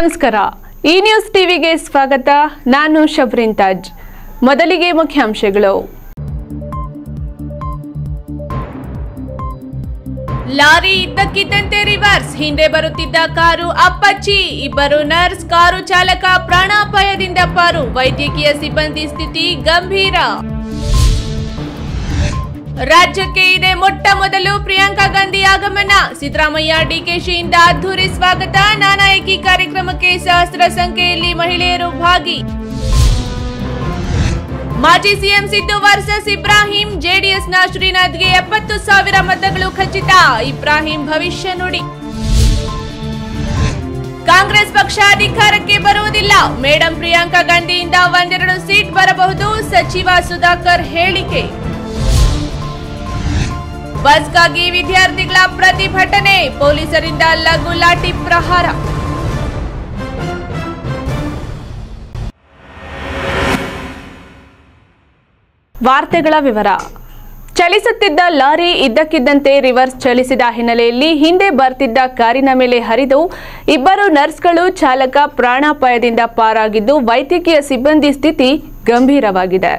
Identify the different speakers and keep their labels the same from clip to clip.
Speaker 1: ನಮಸ್ಕಾರ ಈ ನ್ಯೂಸ್ ಟಿವಿಗೆ ಸ್ವಾಗತ ನಾನು ಶಬ್ರಿನ್ ತಾಜ್ ಮೊದಲಿಗೆ ಮುಖ್ಯಾಂಶಗಳು ಲಾರಿ ಇದ್ದಕ್ಕಿದ್ದಂತೆ ರಿವರ್ಸ್ ಹಿಂದೆ ಬರುತ್ತಿದ್ದ ಕಾರು ಅಪ್ಪಚ್ಚಿ ಇಬ್ಬರು ನರ್ಸ್ ಕಾರು ಚಾಲಕ ಪ್ರಾಣಾಪಾಯದಿಂದ ಪಾರು ವೈದ್ಯಕೀಯ ಸಿಬ್ಬಂದಿ ಸ್ಥಿತಿ ಗಂಭೀರ ರಾಜ್ಯಕ್ಕೆ ಇದೆ ಮೊಟ್ಟ ಮೊದಲು ಪ್ರಿಯಾಂಕಾ ಗಾಂಧಿ ಆಗಮನ ಸಿದ್ದರಾಮಯ್ಯ ಡಿಕೆಶಿಯಿಂದ ಅದ್ದೂರಿ ಸ್ವಾಗತ ನಾನಾಯಕಿ ಕಾರ್ಯಕ್ರಮಕ್ಕೆ ಸಹಸ್ರ ಸಂಖ್ಯೆಯಲ್ಲಿ ಮಹಿಳೆಯರು ಭಾಗಿ ಮಾಜಿ ಸಿಎಂ ಸಿದ್ದು ವರ್ಸಸ್ ಇಬ್ರಾಹಿಂ ಜೆಡಿಎಸ್ನ ಶ್ರೀನಾಥ್ಗೆ ಎಪ್ಪತ್ತು ಸಾವಿರ ಮತಗಳು ಖಚಿತ ಇಬ್ರಾಹಿಂ ಭವಿಷ್ಯ ನುಡಿ ಕಾಂಗ್ರೆಸ್ ಪಕ್ಷ ಅಧಿಕಾರಕ್ಕೆ ಬರುವುದಿಲ್ಲ ಮೇಡಂ ಪ್ರಿಯಾಂಕಾ ಗಾಂಧಿಯಿಂದ ಒಂದೆರಡು ಸೀಟ್ ಬರಬಹುದು ಸಚಿವ ಸುಧಾಕರ್ ಹೇಳಿಕೆ ಬಸ್ಗಾಗಿ ವಿದ್ಯಾರ್ಥಿಗಳ ಪ್ರತಿಭಟನೆ ಪೊಲೀಸರಿಂದ ಲಘು ಲಾಠಿ ಪ್ರಹಾರ ವಾರ್ತೆಗಳ ವಿವರ ಚಲಿಸುತ್ತಿದ್ದ ಲಾರಿ ಇದ್ದಕ್ಕಿದ್ದಂತೆ ರಿವರ್ಸ್ ಚಲಿಸಿದ ಹಿನ್ನೆಲೆಯಲ್ಲಿ ಹಿಂದೆ ಬರ್ತಿದ್ದ ಕಾರಿನ ಮೇಲೆ ಹರಿದು ಇಬ್ಬರು ನರ್ಸ್ಗಳು ಚಾಲಕ ಪ್ರಾಣಾಪಾಯದಿಂದ ಪಾರಾಗಿದ್ದು ವೈದ್ಯಕೀಯ ಸಿಬ್ಬಂದಿ ಸ್ಥಿತಿ ಗಂಭೀರವಾಗಿದೆ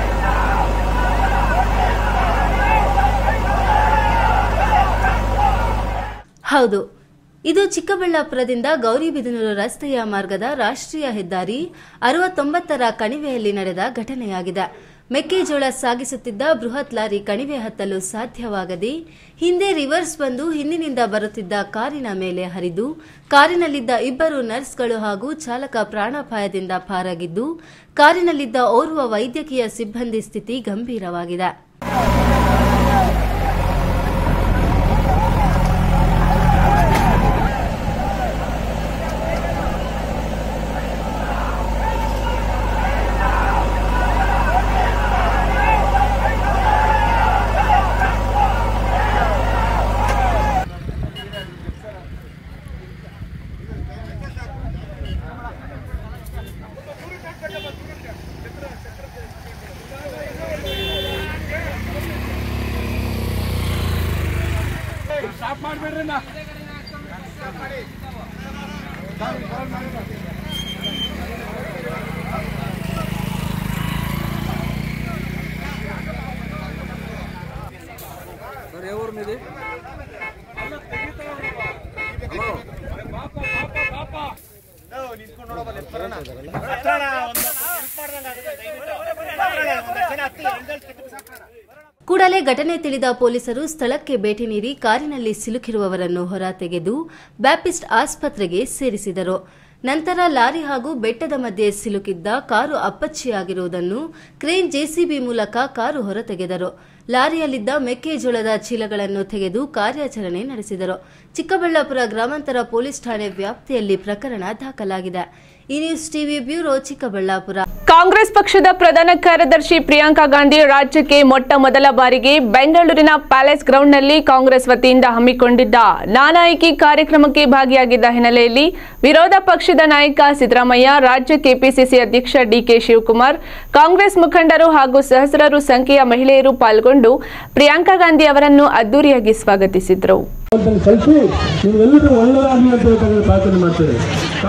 Speaker 2: ಹೌದು ಇದು ಚಿಕ್ಕಬಳ್ಳಾಪುರದಿಂದ ಗೌರಿಬಿದನೂರು ರಸ್ತೆಯ ಮಾರ್ಗದ ರಾಷ್ಟ್ರೀಯ ಹೆದ್ದಾರಿ ಅರವತ್ತೊಂಬತ್ತರ ಕಣಿವೆಯಲ್ಲಿ ನಡೆದ ಘಟನೆಯಾಗಿದೆ ಮೆಕ್ಕೆಜೋಳ ಸಾಗಿಸುತ್ತಿದ್ದ ಬೃಹತ್ ಲಾರಿ ಕಣಿವೆ ಹತ್ತಲು ಸಾಧ್ಯವಾಗದೆ ಹಿಂದೆ ರಿವರ್ಸ್ ಬಂದು ಹಿಂದಿನಿಂದ ಬರುತ್ತಿದ್ದ ಕಾರಿನ ಮೇಲೆ ಹರಿದು ಕಾರಿನಲ್ಲಿದ್ದ ಇಬ್ಬರು ನರ್ಸ್ಗಳು ಹಾಗೂ ಚಾಲಕ ಪ್ರಾಣಾಪಾಯದಿಂದ ಪಾರಾಗಿದ್ದು ಕಾರಿನಲ್ಲಿದ್ದ ಓರ್ವ ವೈದ್ಯಕೀಯ ಸಿಬ್ಬಂದಿ ಸ್ಥಿತಿ ಗಂಭೀರವಾಗಿದೆ
Speaker 3: ಸರ್ ಯಾವ ಊರು మీది
Speaker 2: ಕೂಡಲೇ ಘಟನೆ ತಿಳಿದ ಪೊಲೀಸರು ಸ್ಥಳಕ್ಕೆ ಭೇಟಿ ನೀಡಿ ಕಾರಿನಲ್ಲಿ ಸಿಲುಕಿರುವವರನ್ನು ಹೊರತೆಗೆದು ಬ್ಯಾಪಿಸ್ಟ್ ಆಸ್ಪತ್ರೆಗೆ ಸೇರಿಸಿದರು ನಂತರ ಲಾರಿ ಹಾಗೂ ಬೆಟ್ಟದ ಮಧ್ಯೆ ಸಿಲುಕಿದ್ದ ಕಾರು ಅಪ್ಪಚ್ಚಿಯಾಗಿರುವುದನ್ನು ಕ್ರೇನ್ ಜೆಸಿಬಿ ಮೂಲಕ ಕಾರು ಹೊರತೆಗೆದರು ಲಾರಿಯಲ್ಲಿದ್ದ ಮೆಕ್ಕೆಜೋಳದ ಚೀಲಗಳನ್ನು ತೆಗೆದು ಕಾರ್ಯಾಚರಣೆ ನಡೆಸಿದರು ಚಿಕ್ಕಬಳ್ಳಾಪುರ ಗ್ರಾಮಾಂತರ ಪೊಲೀಸ್ ಠಾಣೆ ವ್ಯಾಪ್ತಿಯಲ್ಲಿ ಪ್ರಕರಣ ದಾಖಲಾಗಿದೆ ಈ news TV bureau Chikkaballapur
Speaker 1: Congress ಪಕ್ಷದ ಪ್ರಧಾನ ಕಾರ್ಯದರ್ಶಿ ಪ್ರಿಯಾಂಕಾ ಗಾಂಧಿ ರಾಜ್ಯಕ್ಕೆ ಮೊಟ್ಟ ಮೊದಲ ಬಾರಿಗೆ ಬೆಂಗಳೂರಿನ ಪ್ಯಾಲೇಸ್ ಗ್ರೌಂಡ್ನಲ್ಲಿ ಕಾಂಗ್ರೆಸ್ ವತಿಯಿಂದ ಹಮ್ಮಿಕೊಂಡಿದ್ದ ನಾನಾಯಕಿ ಕಾರ್ಯಕ್ರಮಕ್ಕೆ ಭಾಗಿಯಾಗಿದ್ದ ಹಿನ್ನೆಲೆಯಲ್ಲಿ ವಿರೋಧ ಪಕ್ಷದ ನಾಯಕ ಸಿದ್ದರಾಮಯ್ಯ ರಾಜ್ಯ ಕೆಪಿಸಿಸಿ ಅಧ್ಯಕ್ಷ ಡಿಕೆ ಶಿವಕುಮಾರ್ ಕಾಂಗ್ರೆಸ್ ಮುಖಂಡರು ಹಾಗೂ ಸಹಸ್ರಾರು ಸಂಖ್ಯೆಯ ಮಹಿಳೆಯರು ಪಾಲ್ಗೊಂಡು ಪ್ರಿಯಾಂಕಾ ಗಾಂಧಿ ಅವರನ್ನು ಅದ್ದೂರಿಯಾಗಿ ಸ್ವಾಗತಿಸಿದರು
Speaker 4: ಅಂತ ಕಲಿಸಿ ನೀವೆಲ್ಲರೂ ಒಳ್ಳೆಯದಾಗಲಿ ಅಂತ ಹೇಳ್ತಾರೆ ಪ್ರಾರ್ಥನೆ ಮಾಡ್ತೇವೆ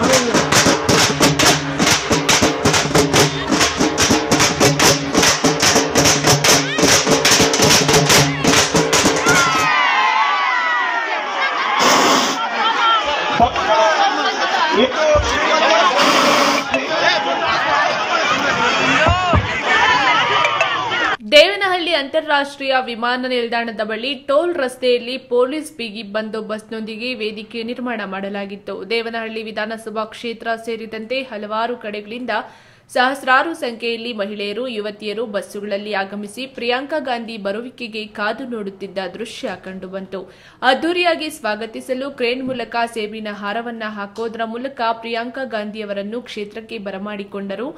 Speaker 1: ದೇವನಹಳ್ಳಿ ಅಂತಾರಾಷ್ಟ್ರೀಯ ವಿಮಾನ ನಿಲ್ದಾಣದ ಬಳಿ ಟೋಲ್ ರಸ್ತೆಯಲ್ಲಿ ಪೊಲೀಸ್ ಬಿಗಿ ಬಂದೋಬಸ್ತ್ನೊಂದಿಗೆ ವೇದಿಕೆ ನಿರ್ಮಾಣ ಮಾಡಲಾಗಿತ್ತು ದೇವನಹಳ್ಳಿ ವಿಧಾನಸಭಾ ಕ್ಷೇತ್ರ ಸೇರಿದಂತೆ ಹಲವಾರು ಕಡೆಗಳಿಂದ ಸಹಸ್ರಾರು ಸಂಖ್ಯೆಯಲ್ಲಿ ಮಹಿಳೆಯರು ಯುವತಿಯರು ಬಸ್ಸುಗಳಲ್ಲಿ ಆಗಮಿಸಿ ಪ್ರಿಯಾಂಕಾ ಗಾಂಧಿ ಬರುವಿಕೆಗೆ ಕಾದು ನೋಡುತ್ತಿದ್ದ ದೃಶ್ಯ ಕಂಡುಬಂತು ಅದ್ದೂರಿಯಾಗಿ ಸ್ವಾಗತಿಸಲು ಕ್ರೇನ್ ಮೂಲಕ ಸೇಬಿನ ಹಾರವನ್ನ ಹಾಕೋದರ ಮೂಲಕ ಪ್ರಿಯಾಂಕಾ ಗಾಂಧಿಯವರನ್ನು ಕ್ಷೇತ್ರಕ್ಕೆ ಬರಮಾಡಿಕೊಂಡರು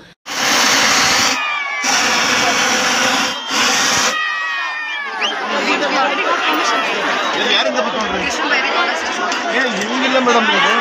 Speaker 5: ಯಾರಿಂದ ಬಿಟ್ಕೊಂಡ್ರಿ ಏ ಹಿಂಗಿಲ್ಲ ಮೇಡಮ್ ಇದು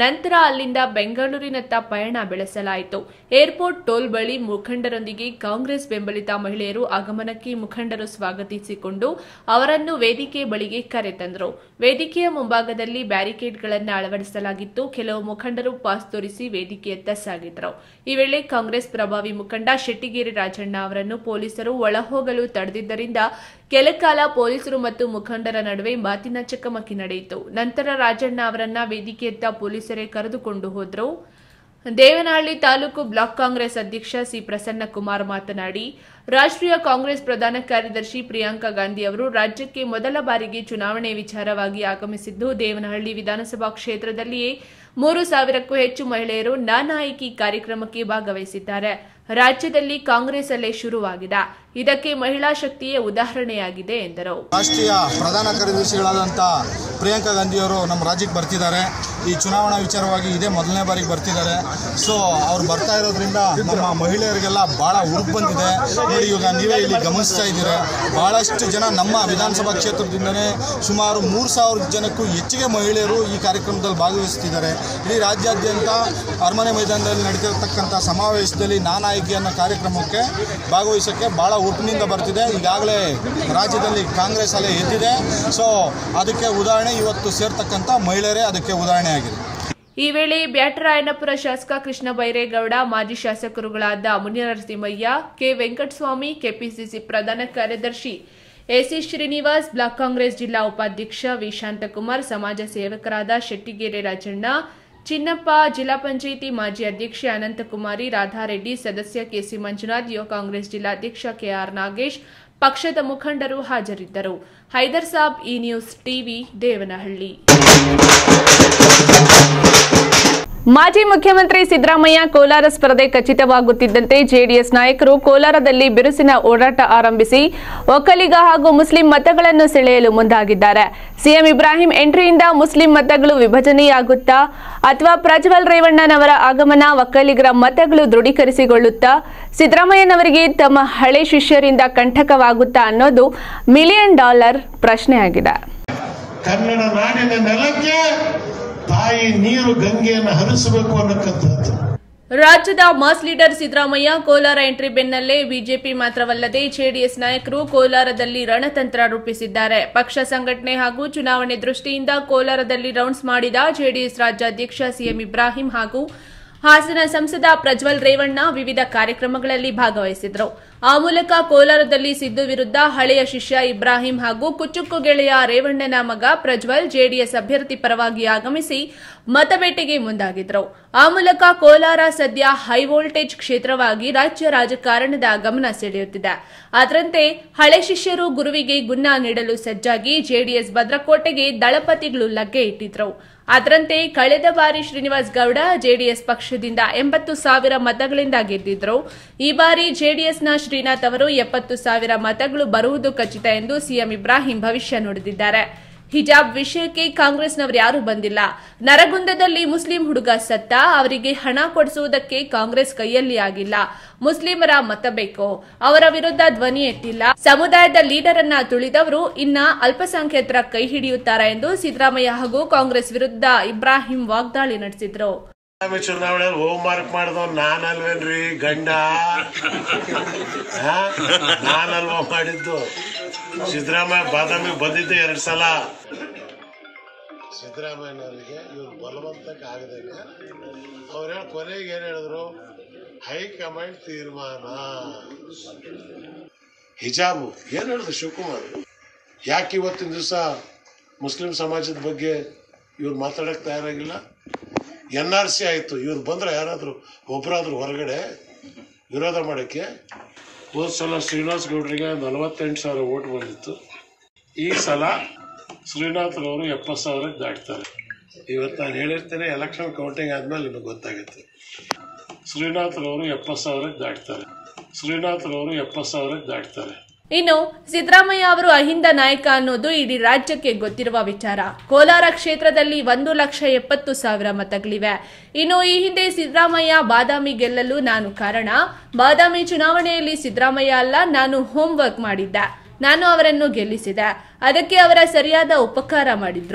Speaker 1: ನಂತರ ಅಲ್ಲಿಂದ ಬೆಂಗಳೂರಿನತ್ತ ಪಯಣ ಬೆಳೆಸಲಾಯಿತು ಏರ್ಪೋರ್ಟ್ ಟೋಲ್ ಬಳಿ ಮುಖಂಡರೊಂದಿಗೆ ಕಾಂಗ್ರೆಸ್ ಬೆಂಬಲಿತ ಮಹಿಳೆಯರು ಆಗಮನಕ್ಕೆ ಮುಖಂಡರು ಸ್ವಾಗತಿಸಿಕೊಂಡು ಅವರನ್ನು ವೇದಿಕೆ ಬಳಿಗೆ ಕರೆತಂದರು ವೇದಿಕೆಯ ಮುಂಭಾಗದಲ್ಲಿ ಬ್ಯಾರಿಕೇಡ್ಗಳನ್ನು ಅಳವಡಿಸಲಾಗಿತ್ತು ಕೆಲವು ಮುಖಂಡರು ಪಾಸ್ ತೋರಿಸಿ ವೇದಿಕೆಯತ್ತ ಸಾಗಿದ್ರು ಈ ವೇಳೆ ಕಾಂಗ್ರೆಸ್ ಪ್ರಭಾವಿ ಮುಖಂಡ ಶೆಟ್ಟಿಗೇರಿ ರಾಜಣ್ಣ ಅವರನ್ನು ಪೊಲೀಸರು ಒಳಹೋಗಲು ತಡೆದಿದ್ದರಿಂದ ಕೆಲಕಾಲ ಪೊಲೀಸರು ಮತ್ತು ಮುಖಂಡರ ನಡುವೆ ಮಾತಿನ ಚಕಮಕಿ ನಡೆಯಿತು ನಂತರ ರಾಜಣ್ಣ ಅವರನ್ನ ವೇದಿಕೆಯತ್ತ ಪೊಲೀಸರೇ ಕರೆದುಕೊಂಡು ಹೋದ್ರು ದೇವನಹಳ್ಳಿ ತಾಲೂಕು ಬ್ಲಾಕ್ ಕಾಂಗ್ರೆಸ್ ಅಧ್ಯಕ್ಷ ಸಿ ಪ್ರಸನ್ನಕುಮಾರ್ ಮಾತನಾಡಿ ರಾಷ್ಟ್ರೀಯ ಕಾಂಗ್ರೆಸ್ ಪ್ರಧಾನ ಕಾರ್ಯದರ್ಶಿ ಪ್ರಿಯಾಂಕಾ ಗಾಂಧಿ ಅವರು ರಾಜ್ಯಕ್ಕೆ ಮೊದಲ ಬಾರಿಗೆ ಚುನಾವಣೆ ವಿಚಾರವಾಗಿ ಆಗಮಿಸಿದ್ದು ದೇವನಹಳ್ಳಿ ವಿಧಾನಸಭಾ ಕ್ಷೇತ್ರದಲ್ಲಿಯೇ ಮೂರು ಸಾವಿರಕ್ಕೂ ಹೆಚ್ಚು ಮಹಿಳೆಯರು ನಾನಾ ಆಯ್ಕೆ ಕಾರ್ಯಕ್ರಮಕ್ಕೆ ಭಾಗವಹಿಸಿದ್ದಾರೆ ರಾಜ್ಯದಲ್ಲಿ ಕಾಂಗ್ರೆಸ್ ಅಲ್ಲೇ ಶುರುವಾಗಿದೆ ಇದಕ್ಕೆ ಮಹಿಳಾ ಶಕ್ತಿಯೇ ಉದಾಹರಣೆಯಾಗಿದೆ ಎಂದರು
Speaker 6: ರಾಷ್ಟ್ರೀಯ ಪ್ರಧಾನ ಕಾರ್ಯದರ್ಶಿಗಳಾದಂಥ ಪ್ರಿಯಾಂಕಾ ಗಾಂಧಿಯವರು ನಮ್ಮ ರಾಜ್ಯಕ್ಕೆ ಬರ್ತಿದ್ದಾರೆ ಈ ಚುನಾವಣಾ ವಿಚಾರವಾಗಿ ಇದೇ ಮೊದಲನೇ ಬಾರಿಗೆ ಬರ್ತಿದ್ದಾರೆ ಸೊ ಅವ್ರು ಬರ್ತಾ ಇರೋದ್ರಿಂದ ನಮ್ಮ ಮಹಿಳೆಯರಿಗೆಲ್ಲ ಭಾಳ ಉರುಪು ಬಂದಿದೆ ನೋಡಿ ಇವಾಗ ನೀವೇ ಇಲ್ಲಿ ಗಮನಿಸ್ತಾ ಇದ್ದೀರಾ ಭಾಳಷ್ಟು ಜನ ನಮ್ಮ ವಿಧಾನಸಭಾ ಕ್ಷೇತ್ರದಿಂದನೇ ಸುಮಾರು ಮೂರು ಸಾವಿರ ಜನಕ್ಕೂ ಹೆಚ್ಚಿಗೆ ಮಹಿಳೆಯರು ಈ ಕಾರ್ಯಕ್ರಮದಲ್ಲಿ ಭಾಗವಹಿಸ್ತಿದ್ದಾರೆ ಇಡೀ ರಾಜ್ಯಾದ್ಯಂತ ಅರಮನೆ ಮೈದಾನದಲ್ಲಿ ನಡೀತಿರ್ತಕ್ಕಂಥ ಸಮಾವೇಶದಲ್ಲಿ ನಾನ್ ಆಯ್ಕೆ ಅನ್ನೋ ಕಾರ್ಯಕ್ರಮಕ್ಕೆ ಭಾಗವಹಿಸೋಕ್ಕೆ ಭಾಳ ಉರುಪಿನಿಂದ ಬರ್ತಿದೆ ಈಗಾಗಲೇ ರಾಜ್ಯದಲ್ಲಿ ಕಾಂಗ್ರೆಸ್ ಅಲೆ ಎದ್ದಿದೆ ಸೊ ಅದಕ್ಕೆ ಉದಾಹರಣೆ ಇವತ್ತು ಸೇರ್ತಕ್ಕಂಥ ಮಹಿಳೆಯರೇ ಅದಕ್ಕೆ ಉದಾಹರಣೆ ಆಗಿದೆ
Speaker 1: ಈ ವೇಳೆ ಬ್ಯಾಟರಾಯನಪುರ ಶಾಸಕ ಕೃಷ್ಣ ಬೈರೇಗೌಡ ಮಾಜಿ ಶಾಸಕರುಗಳಾದ ಮುನಿನರಸಿಂಹಯ್ಯ ಕೆ ವೆಂಕಟಸ್ವಾಮಿ ಕೆಪಿಸಿಸಿ ಪ್ರಧಾನ ಕಾರ್ಯದರ್ಶಿ ಎಸಿ ಶ್ರೀನಿವಾಸ್ ಬ್ಲಾಕ್ ಕಾಂಗ್ರೆಸ್ ಜಿಲ್ಲಾ ಉಪಾಧ್ಯಕ್ಷ ವಿ ಶಾಂತಕುಮಾರ್ ಸಮಾಜ ಸೇವಕರಾದ ಶೆಟ್ಟಿಗೆರೆ ರಾಜಣ್ಣ ಚಿನ್ನಪ್ಪ ಜಿಲ್ಲಾ ಪಂಚಾಯಿತಿ ಮಾಜಿ ಅಧ್ಯಕ್ಷೆ ಅನಂತಕುಮಾರಿ ರಾಧಾರೆಡ್ಡಿ ಸದಸ್ಯ ಕೆಸಿ ಮಂಜುನಾಥ್ ಯುವ ಕಾಂಗ್ರೆಸ್ ಜಿಲ್ಲಾಧ್ಯಕ್ಷ ಕೆಆರ್ ನಾಗೇಶ್ ಪಕ್ಷದ ಮುಖಂಡರು ಹಾಜರಿದ್ದರು ಹೈದರ್ ಸಾಬ್ ಈ ನ್ಯೂಸ್ ಟಿವಿ ದೇವನಹಳ್ಳಿ ಮಾಜಿ ಮುಖ್ಯಮಂತ್ರಿ ಸಿದ್ದರಾಮಯ್ಯ ಕೋಲಾರ ಸ್ಪರ್ಧೆ ಖಚಿತವಾಗುತ್ತಿದ್ದಂತೆ ಜೆಡಿಎಸ್ ನಾಯಕರು ಕೋಲಾರದಲ್ಲಿ ಬಿರುಸಿನ ಓಡಾಟ ಆರಂಭಿಸಿ ಒಕ್ಕಲಿಗ ಹಾಗೂ ಮುಸ್ಲಿಂ ಮತಗಳನ್ನು ಸೆಳೆಯಲು ಮುಂದಾಗಿದ್ದಾರೆ ಸಿಎಂ ಇಬ್ರಾಹಿಂ ಎಂಟ್ರಿಯಿಂದ ಮುಸ್ಲಿಂ ಮತಗಳು ವಿಭಜನೆಯಾಗುತ್ತಾ ಅಥವಾ ಪ್ರಜ್ವಲ್ ರೇವಣ್ಣನವರ ಆಗಮನ ಒಕ್ಕಲಿಗರ ಮತಗಳು ದೃಢೀಕರಿಸಿಕೊಳ್ಳುತ್ತಾ ಸಿದ್ದರಾಮಯ್ಯನವರಿಗೆ ತಮ್ಮ ಹಳೆ ಶಿಷ್ಯರಿಂದ ಕಂಟಕವಾಗುತ್ತಾ ಅನ್ನೋದು ಮಿಲಿಯನ್ ಡಾಲರ್ ಪ್ರಶ್ನೆಯಾಗಿದೆ
Speaker 7: ಕನ್ನಡ ನಾಡಿನ ನೆಲಕ್ಕೆ ತಾಯಿ ನೀರು ಗಂಗೆಯನ್ನು ಹರಿಸಬೇಕು ಅನ್ನಕ್ಕಂಥದ್ದು
Speaker 1: ರಾಜ್ಯದ mass leader Siddaramaiah Kolar entry ಬೆನ್ನಲ್ಲೇ ಬಿಜೆಪಿ ಮಾತ್ರವಲ್ಲದೆ ಜೆಡಿಎಸ್ ನಾಯಕರು ಕೋಲಾರದಲ್ಲಿ ರಣತಂತ್ರ ರೂಪಿಸಿದ್ದಾರೆ ಪಕ್ಷ ಸಂಘಟನೆ ಹಾಗೂ ಚುನಾವಣೆ ದೃಷ್ಟಿಯಿಂದ ಕೋಲಾರದಲ್ಲಿ ರೌಂಡ್ಸ್ ಮಾಡಿದ ಜೆಡಿಎಸ್ ರಾಜ್ಯಾಧ್ಯಕ್ಷ ಸಿಎಂ ಇಬ್ರಾಹಿಂ ಹಾಗೂ ಹಾಸನ ಸಂಸದ ಪ್ರಜ್ವಲ್ ರೇವಣ್ಣ ವಿವಿಧ ಕಾರ್ಯಕ್ರಮಗಳಲ್ಲಿ ಭಾಗವಹಿಸಿದ್ರು ಆ ಮೂಲಕ ಕೋಲಾರದಲ್ಲಿ ಸಿದ್ದು ವಿರುದ್ಧ ಹಳೆಯ ಶಿಷ್ಯ ಇಬ್ರಾಹಿಂ ಹಾಗೂ ಕುಚುಕ್ಕು ಗೆಳೆಯ ರೇವಣ್ಣನ ಮಗ ಪ್ರಜ್ವಲ್ ಜೆಡಿಎಸ್ ಅಭ್ಯರ್ಥಿ ಪರವಾಗಿ ಆಗಮಿಸಿ ಮತಬೇಟೆಗೆ ಮುಂದಾಗಿದ್ರು ಆ ಮೂಲಕ ಕೋಲಾರ ಸದ್ಯ ಹೈ ವೋಲ್ಟೇಜ್ ಕ್ಷೇತ್ರವಾಗಿ ರಾಜ್ಯ ರಾಜಕಾರಣದ ಗಮನ ಸೆಳೆಯುತ್ತಿದೆ ಅದರಂತೆ ಹಳೆ ಶಿಷ್ಯರು ಗುರುವಿಗೆ ಗುನ್ನ ನೀಡಲು ಸಜ್ಜಾಗಿ ಜೆಡಿಎಸ್ ಭದ್ರಕೋಟೆಗೆ ದಳಪತಿಗಳು ಲಗ್ಗೆ ಇಟ್ಟಿದ್ರು ಅದರಂತೆ ಕಳೆದ ಬಾರಿ ಶ್ರೀನಿವಾಸ್ ಗೌಡ ಜೆಡಿಎಸ್ ಪಕ್ಷದಿಂದ ಎಂಬತ್ತು ಸಾವಿರ ಮತಗಳಿಂದ ಗೆದ್ದಿದ್ರು ಈ ಬಾರಿ ಜೆಡಿಎಸ್ನ ಶ್ರೀನಾಥ್ ಅವರು ಎಪ್ಪತ್ತು ಸಾವಿರ ಮತಗಳು ಬರುವುದು ಖಚಿತ ಎಂದು ಸಿಎಂ ಇಬ್ರಾಹಿಂ ಭವಿಷ್ಯ ನುಡಿದಿದ್ದಾರೆ ಹಿಜಾಬ್ ವಿಷಯಕ್ಕೆ ಕಾಂಗ್ರೆಸ್ನವರು ಯಾರೂ ಬಂದಿಲ್ಲ ನರಗುಂದದಲ್ಲಿ ಮುಸ್ಲಿಂ ಹುಡುಗ ಸತ್ತ ಅವರಿಗೆ ಹಣ ಕೊಡಿಸುವುದಕ್ಕೆ ಕಾಂಗ್ರೆಸ್ ಕೈಯಲ್ಲಿ ಆಗಿಲ್ಲ ಮುಸ್ಲಿಮರ ಮತ ಬೇಕು ಅವರ ವಿರುದ್ಧ ಧ್ವನಿ ಎತ್ತಿಲ್ಲ ಸಮುದಾಯದ ಲೀಡರ್ ಅನ್ನ ತುಳಿದವರು ಇನ್ನ ಅಲ್ಪಸಂಖ್ಯಾತರ ಕೈ ಹಿಡಿಯುತ್ತಾರೆ ಎಂದು ಸಿದ್ದರಾಮಯ್ಯ ಹಾಗೂ ಕಾಂಗ್ರೆಸ್ ವಿರುದ್ಧ ಇಬ್ರಾಹಿಂ ವಾಗ್ದಾಳಿ ನಡೆಸಿದ್ರು
Speaker 7: ಆಗಾಮಿ ಚುನಾವಣೆಯಲ್ಲಿ ಹೋಮ್ ಮಾರ್ಕ್ ಮಾಡಿದವ್ ನಾನಲ್ವೇನ್ರಿ ಗಂಡ ಆ? ನಾನಲ್ವಾ ಮಾಡಿದ್ದು ಸಿದ್ದರಾಮಯ್ಯ ಬಾದಾಮಿ ಬಂದಿದ್ದೆ ಎರಡ್ ಸಲ ಸಿದ್ದರಾಮಯ್ಯನವರಿಗೆ ಇವ್ರು ಬಲವಂತಕ್ಕೆ ಆಗದೇನೆ ಅವ್ರು ಹೇಳಿ ಕೊನೆಗೆ ಏನ್ ಹೇಳಿದ್ರು ಹೈಕಮಾಂಡ್ ತೀರ್ಮಾನ ಹಿಜಾಬು ಏನ್ ಹೇಳಿದ್ರು ಶಿವಕುಮಾರ್ ಯಾಕೆ ಇವತ್ತಿನ ದಿವಸ ಮುಸ್ಲಿಂ ಸಮಾಜದ ಬಗ್ಗೆ ಇವ್ರು ಮಾತಾಡಕ್ ತಯಾರಾಗಿಲ್ಲ ಎನ್ ಆರ್ ಸಿ ಆಯಿತು ಇವ್ರು ಬಂದ್ರೆ ಯಾರಾದರೂ ಒಬ್ಬರಾದ್ರೂ ಹೊರಗಡೆ ವಿರೋಧ ಮಾಡೋಕ್ಕೆ ಹೋದ ಸಲ ಶ್ರೀನಿವಾಸ್ ಗೌಡ್ರಿಗೆ ನಲವತ್ತೆಂಟು ಸಾವಿರ ಓಟ್ ಬಂದಿತ್ತು ಈ ಸಲ ಶ್ರೀನಾಥ್ ಅವರು ಎಪ್ಪತ್ತು ಸಾವಿರಕ್ಕೆ ದಾಟ್ತಾರೆ ಇವತ್ತು ನಾನು ಹೇಳಿರ್ತೇನೆ ಎಲೆಕ್ಷನ್ ಕೌಂಟಿಂಗ್ ಆದ್ಮೇಲೆ ನಿಮಗೆ ಗೊತ್ತಾಗುತ್ತೆ ಶ್ರೀನಾಥ್ ಅವರು ಎಪ್ಪತ್ತು ಸಾವಿರಕ್ಕೆ ದಾಟ್ತಾರೆ ಶ್ರೀನಾಥ್ ಅವರು ಎಪ್ಪತ್ತು ಸಾವಿರಕ್ಕೆ ದಾಟ್ತಾರೆ
Speaker 1: ಇನ್ನು ಸಿದ್ದರಾಮಯ್ಯ ಅವರು ಅಹಿಂದ ನಾಯಕ ಅನ್ನೋದು ಇಡೀ ರಾಜ್ಯಕ್ಕೆ ಗೊತ್ತಿರುವ ವಿಚಾರ ಕೋಲಾರ ಕ್ಷೇತ್ರದಲ್ಲಿ ಒಂದು ಲಕ್ಷ ಎಪ್ಪತ್ತು ಸಾವಿರ ಮತಗಳಿವೆ ಇನ್ನು ಈ ಹಿಂದೆ ಸಿದ್ದರಾಮಯ್ಯ ಬಾದಾಮಿ ಗೆಲ್ಲಲು ನಾನು ಕಾರಣ ಬಾದಾಮಿ ಚುನಾವಣೆಯಲ್ಲಿ ಸಿದ್ದರಾಮಯ್ಯ ಅಲ್ಲ ನಾನು ಹೋಮ್ ವರ್ಕ್ ಮಾಡಿದ್ದೆ ನಾನು ಅವರನ್ನು ಗೆಲ್ಲಿಸಿದೆ ಅದಕ್ಕೆ ಅವರ ಸರಿಯಾದ ಉಪಕಾರ ಮಾಡಿದ್ರು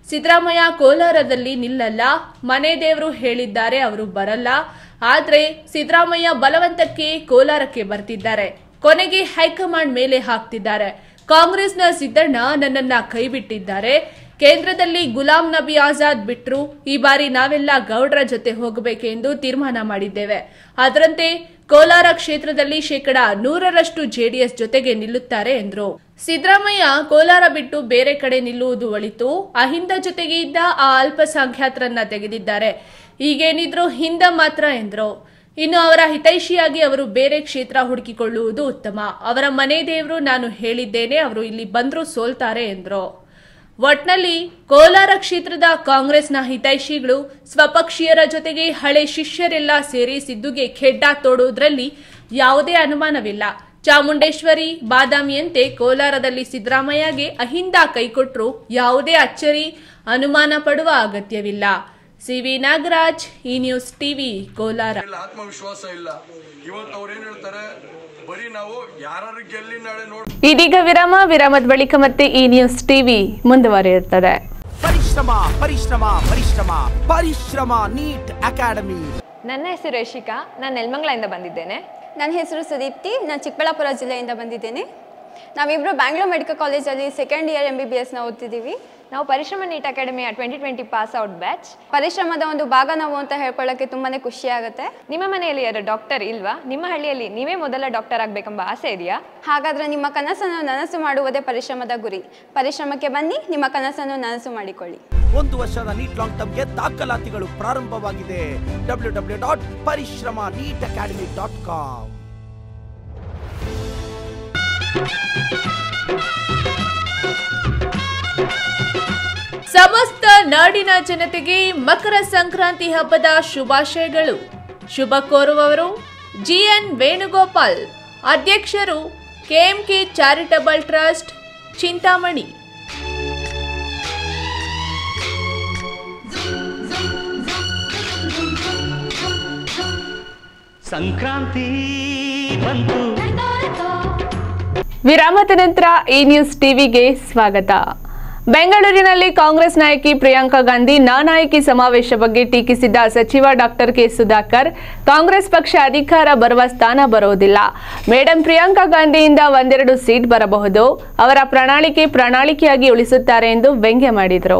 Speaker 1: ಸಿದ್ದರಾಮಯ್ಯ ಕೋಲಾರದಲ್ಲಿ ನಿಲ್ಲಲ್ಲ ಮನೆ ದೇವರು ಹೇಳಿದ್ದಾರೆ ಅವರು ಬರಲ್ಲ ಆದ್ರೆ ಸಿದ್ದರಾಮಯ್ಯ ಬಲವಂತಕ್ಕೆ ಕೋಲಾರಕ್ಕೆ ಬರ್ತಿದ್ದಾರೆ ಕೊನೆಗೆ ಹೈಕಮಾಂಡ್ ಮೇಲೆ ಹಾಕ್ತಿದ್ದಾರೆ ಕಾಂಗ್ರೆಸ್ನ ಸಿದ್ದಣ್ಣ ನನ್ನನ್ನ ಕೈಬಿಟ್ಟಿದ್ದಾರೆ ಕೇಂದ್ರದಲ್ಲಿ ಗುಲಾಂ ನಬಿ ಆಜಾದ್ ಬಿಟ್ರು ಈ ಬಾರಿ ನಾವೆಲ್ಲ ಗೌಡ್ರ ಜೊತೆ ಹೋಗಬೇಕೆಂದು ತೀರ್ಮಾನ ಮಾಡಿದ್ದೇವೆ ಅದರಂತೆ ಕೋಲಾರ ಕ್ಷೇತ್ರದಲ್ಲಿ ಶೇಕಡಾ ನೂರರಷ್ಟು ಜೆಡಿಎಸ್ ಜೊತೆಗೆ ನಿಲ್ಲುತ್ತಾರೆ ಎಂದರು ಸಿದ್ದರಾಮಯ್ಯ ಕೋಲಾರ ಬಿಟ್ಟು ಬೇರೆ ಕಡೆ ನಿಲ್ಲುವುದು ಒಳಿತು ಅಹಿಂದ ಜೊತೆಗೆ ಇದ್ದ ಆ ಅಲ್ಪಸಂಖ್ಯಾತರನ್ನ ತೆಗೆದಿದ್ದಾರೆ ಈಗೇನಿದ್ರು ಹಿಂದ ಮಾತ್ರ ಎಂದರು ಇನ್ನು ಅವರ ಹಿತೈಷಿಯಾಗಿ ಅವರು ಬೇರೆ ಕ್ಷೇತ್ರ ಹುಡುಕಿಕೊಳ್ಳುವುದು ಉತ್ತಮ ಅವರ ಮನೆ ದೇವರು ನಾನು ಹೇಳಿದ್ದೇನೆ ಅವರು ಇಲ್ಲಿ ಬಂದರೂ ಸೋಲ್ತಾರೆ ಎಂದರು ಒಟ್ನಲ್ಲಿ ಕೋಲಾರ ಕ್ಷೇತ್ರದ ಕಾಂಗ್ರೆಸ್ನ ಹಿತೈಷಿಗಳು ಸ್ವಪಕ್ಷೀಯರ ಜೊತೆಗೆ ಹಳೆ ಶಿಷ್ಯರೆಲ್ಲ ಸೇರಿ ಸಿದ್ದುಗೆ ಖೆಡ್ಡ ತೋಡುವುದರಲ್ಲಿ ಯಾವುದೇ ಅನುಮಾನವಿಲ್ಲ ಚಾಮುಂಡೇಶ್ವರಿ ಬಾದಾಮಿಯಂತೆ ಕೋಲಾರದಲ್ಲಿ ಸಿದ್ದರಾಮಯ್ಯಗೆ ಅಹಿಂದ ಕೈಕೊಟ್ರು ಯಾವುದೇ ಅಚ್ಚರಿ ಅನುಮಾನ ಪಡುವ ಅಗತ್ಯವಿಲ್ಲ ಸಿವಿ ನಾಗರಾಜ್ ಈ ನ್ಯೂಸ್ ಟಿವಿ ಕೋಲಾರ
Speaker 3: ಇಲ್ಲ ಆತ್ಮವಿಶ್ವಾಸ ಇಲ್ಲ ಇವತ್ತು ಅವ್ರು ಏನ್ ಹೇಳ್ತಾರೆ ಬರೀ ನಾವು ಯಾರು ಗೆಲ್ಲಿ ನಾಳೆ ನೋಡ್
Speaker 1: ಇದೀಗ ವಿರಾಮ ವಿರಾಮದ ಬಳಿಕ ಮತ್ತೆ ಈ ನ್ಯೂಸ್ ಟಿವಿ ಮುಂದುವರಿಯುತ್ತದೆ
Speaker 8: ಪರಿಶ್ರಮ ಪರಿಶ್ರಮ ಪರಿಶ್ರಮ ಪರಿಶ್ರಮ ನೀಟ್ ಅಕಾಡೆಮಿ
Speaker 9: ನನ್ನ ಹೆಸರು ಯಶಿಕಾ ನಾನು ನೆಲಮಂಗಲದಿಂದ ಬಂದಿದ್ದೇನೆ
Speaker 10: ನನ್ನ ಹೆಸರು ಸುದೀಪ್ತಿ ನಾನು ಚಿಕ್ಕಬಳ್ಳಾಪುರ ಜಿಲ್ಲೆಯಿಂದ ಬಂದಿದ್ದೇನೆ ನಾವಿಬ್ಬರು ಬ್ಯಾಂಗ್ಳೂರ್ ಮೆಡಿಕಲ್ ಕಾಲೇಜಲ್ಲಿ second year M B B ಎಸ್ನ ಓದ್ತಿದ್ದೀವಿ
Speaker 9: ನಾವು ಪರಿಶ್ರಮ ನೀಟ್ ಅಕಾಡೆಮಿಯ twenty twenty pass out batch
Speaker 10: ಪರಿಶ್ರಮದ ಒಂದು ಭಾಗ ನಾವು ಅಂತ ಹೇಳ್ಕೊಳ್ಳೋಕ್ಕೆ ತುಂಬಾ ಖುಷಿ ಆಗುತ್ತೆ
Speaker 9: ನಿಮ್ಮ ಮನೆಯಲ್ಲಿ ಯಾರು ಡಾಕ್ಟರ್ ಇಲ್ವಾ ನಿಮ್ಮ ಹಳ್ಳಿಯಲ್ಲಿ ನೀವೇ ಮೊದಲ ಡಾಕ್ಟರ್ ಆಗಬೇಕೆಂಬ ಆಸೆ ಇದೆಯಾ
Speaker 10: ಹಾಗಾದರೆ ನಿಮ್ಮ ಕನಸನ್ನು ನನಸು ಮಾಡುವುದೇ ಪರಿಶ್ರಮದ ಗುರಿ ಪರಿಶ್ರಮಕ್ಕೆ ಬನ್ನಿ ನಿಮ್ಮ ಕನಸನ್ನು ನನಸು ಮಾಡಿಕೊಳ್ಳಿ
Speaker 8: ಒಂದು ವರ್ಷದ ನೀಟ್ ಲಾಂಗ್ ಟರ್ಮ್ಗೆ ದಾಖಲಾತಿಗಳು ಪ್ರಾರಂಭವಾಗಿದೆ W W dot Parishrama NEET academy dot com
Speaker 1: ಸಮಸ್ತ ನಾಡಿನ ಜನತೆಗೆ ಮಕರ ಸಂಕ್ರಾಂತಿ ಹಬ್ಬದ ಶುಭಾಶಯಗಳು ಶುಭ ಕೋರುವವರು ಜಿಎನ್ ವೇಣುಗೋಪಾಲ್ ಅಧ್ಯಕ್ಷರು KMK charitable trust Chintamani
Speaker 11: Sankranti ಬಂತು
Speaker 1: ವಿರಾಮದ ನಂತರ ಈ ನ್ಯೂಸ್ ಟಿವಿಗೆ ಸ್ವಾಗತ ಬೆಂಗಳೂರಿನಲ್ಲಿ ಕಾಂಗ್ರೆಸ್ ನಾಯಕಿ ಪ್ರಿಯಾಂಕಾ ಗಾಂಧಿ ನಾನಾಯಕಿ ಸಮಾವೇಶ ಬಗ್ಗೆ ಟೀಕಿಸಿದ್ದ ಸಚಿವ ಡಾಕ್ಟರ್ ಕೆ ಸುಧಾಕರ್ ಕಾಂಗ್ರೆಸ್ ಪಕ್ಷ ಅಧಿಕಾರ ಬರುವ ಸ್ಥಾನ ಬರುವುದಿಲ್ಲ ಮೇಡಂ ಪ್ರಿಯಾಂಕಾ ಗಾಂಧಿಯಿಂದ ಒಂದೆರಡು ಸೀಟ್ ಬರಬಹುದು ಅವರ ಪ್ರಣಾಳಿಕೆ ಪ್ರಣಾಳಿಕೆಯಾಗಿ ಉಳಿಸುತ್ತಾರೆ ಎಂದು ವ್ಯಂಗ್ಯ ಮಾಡಿದರು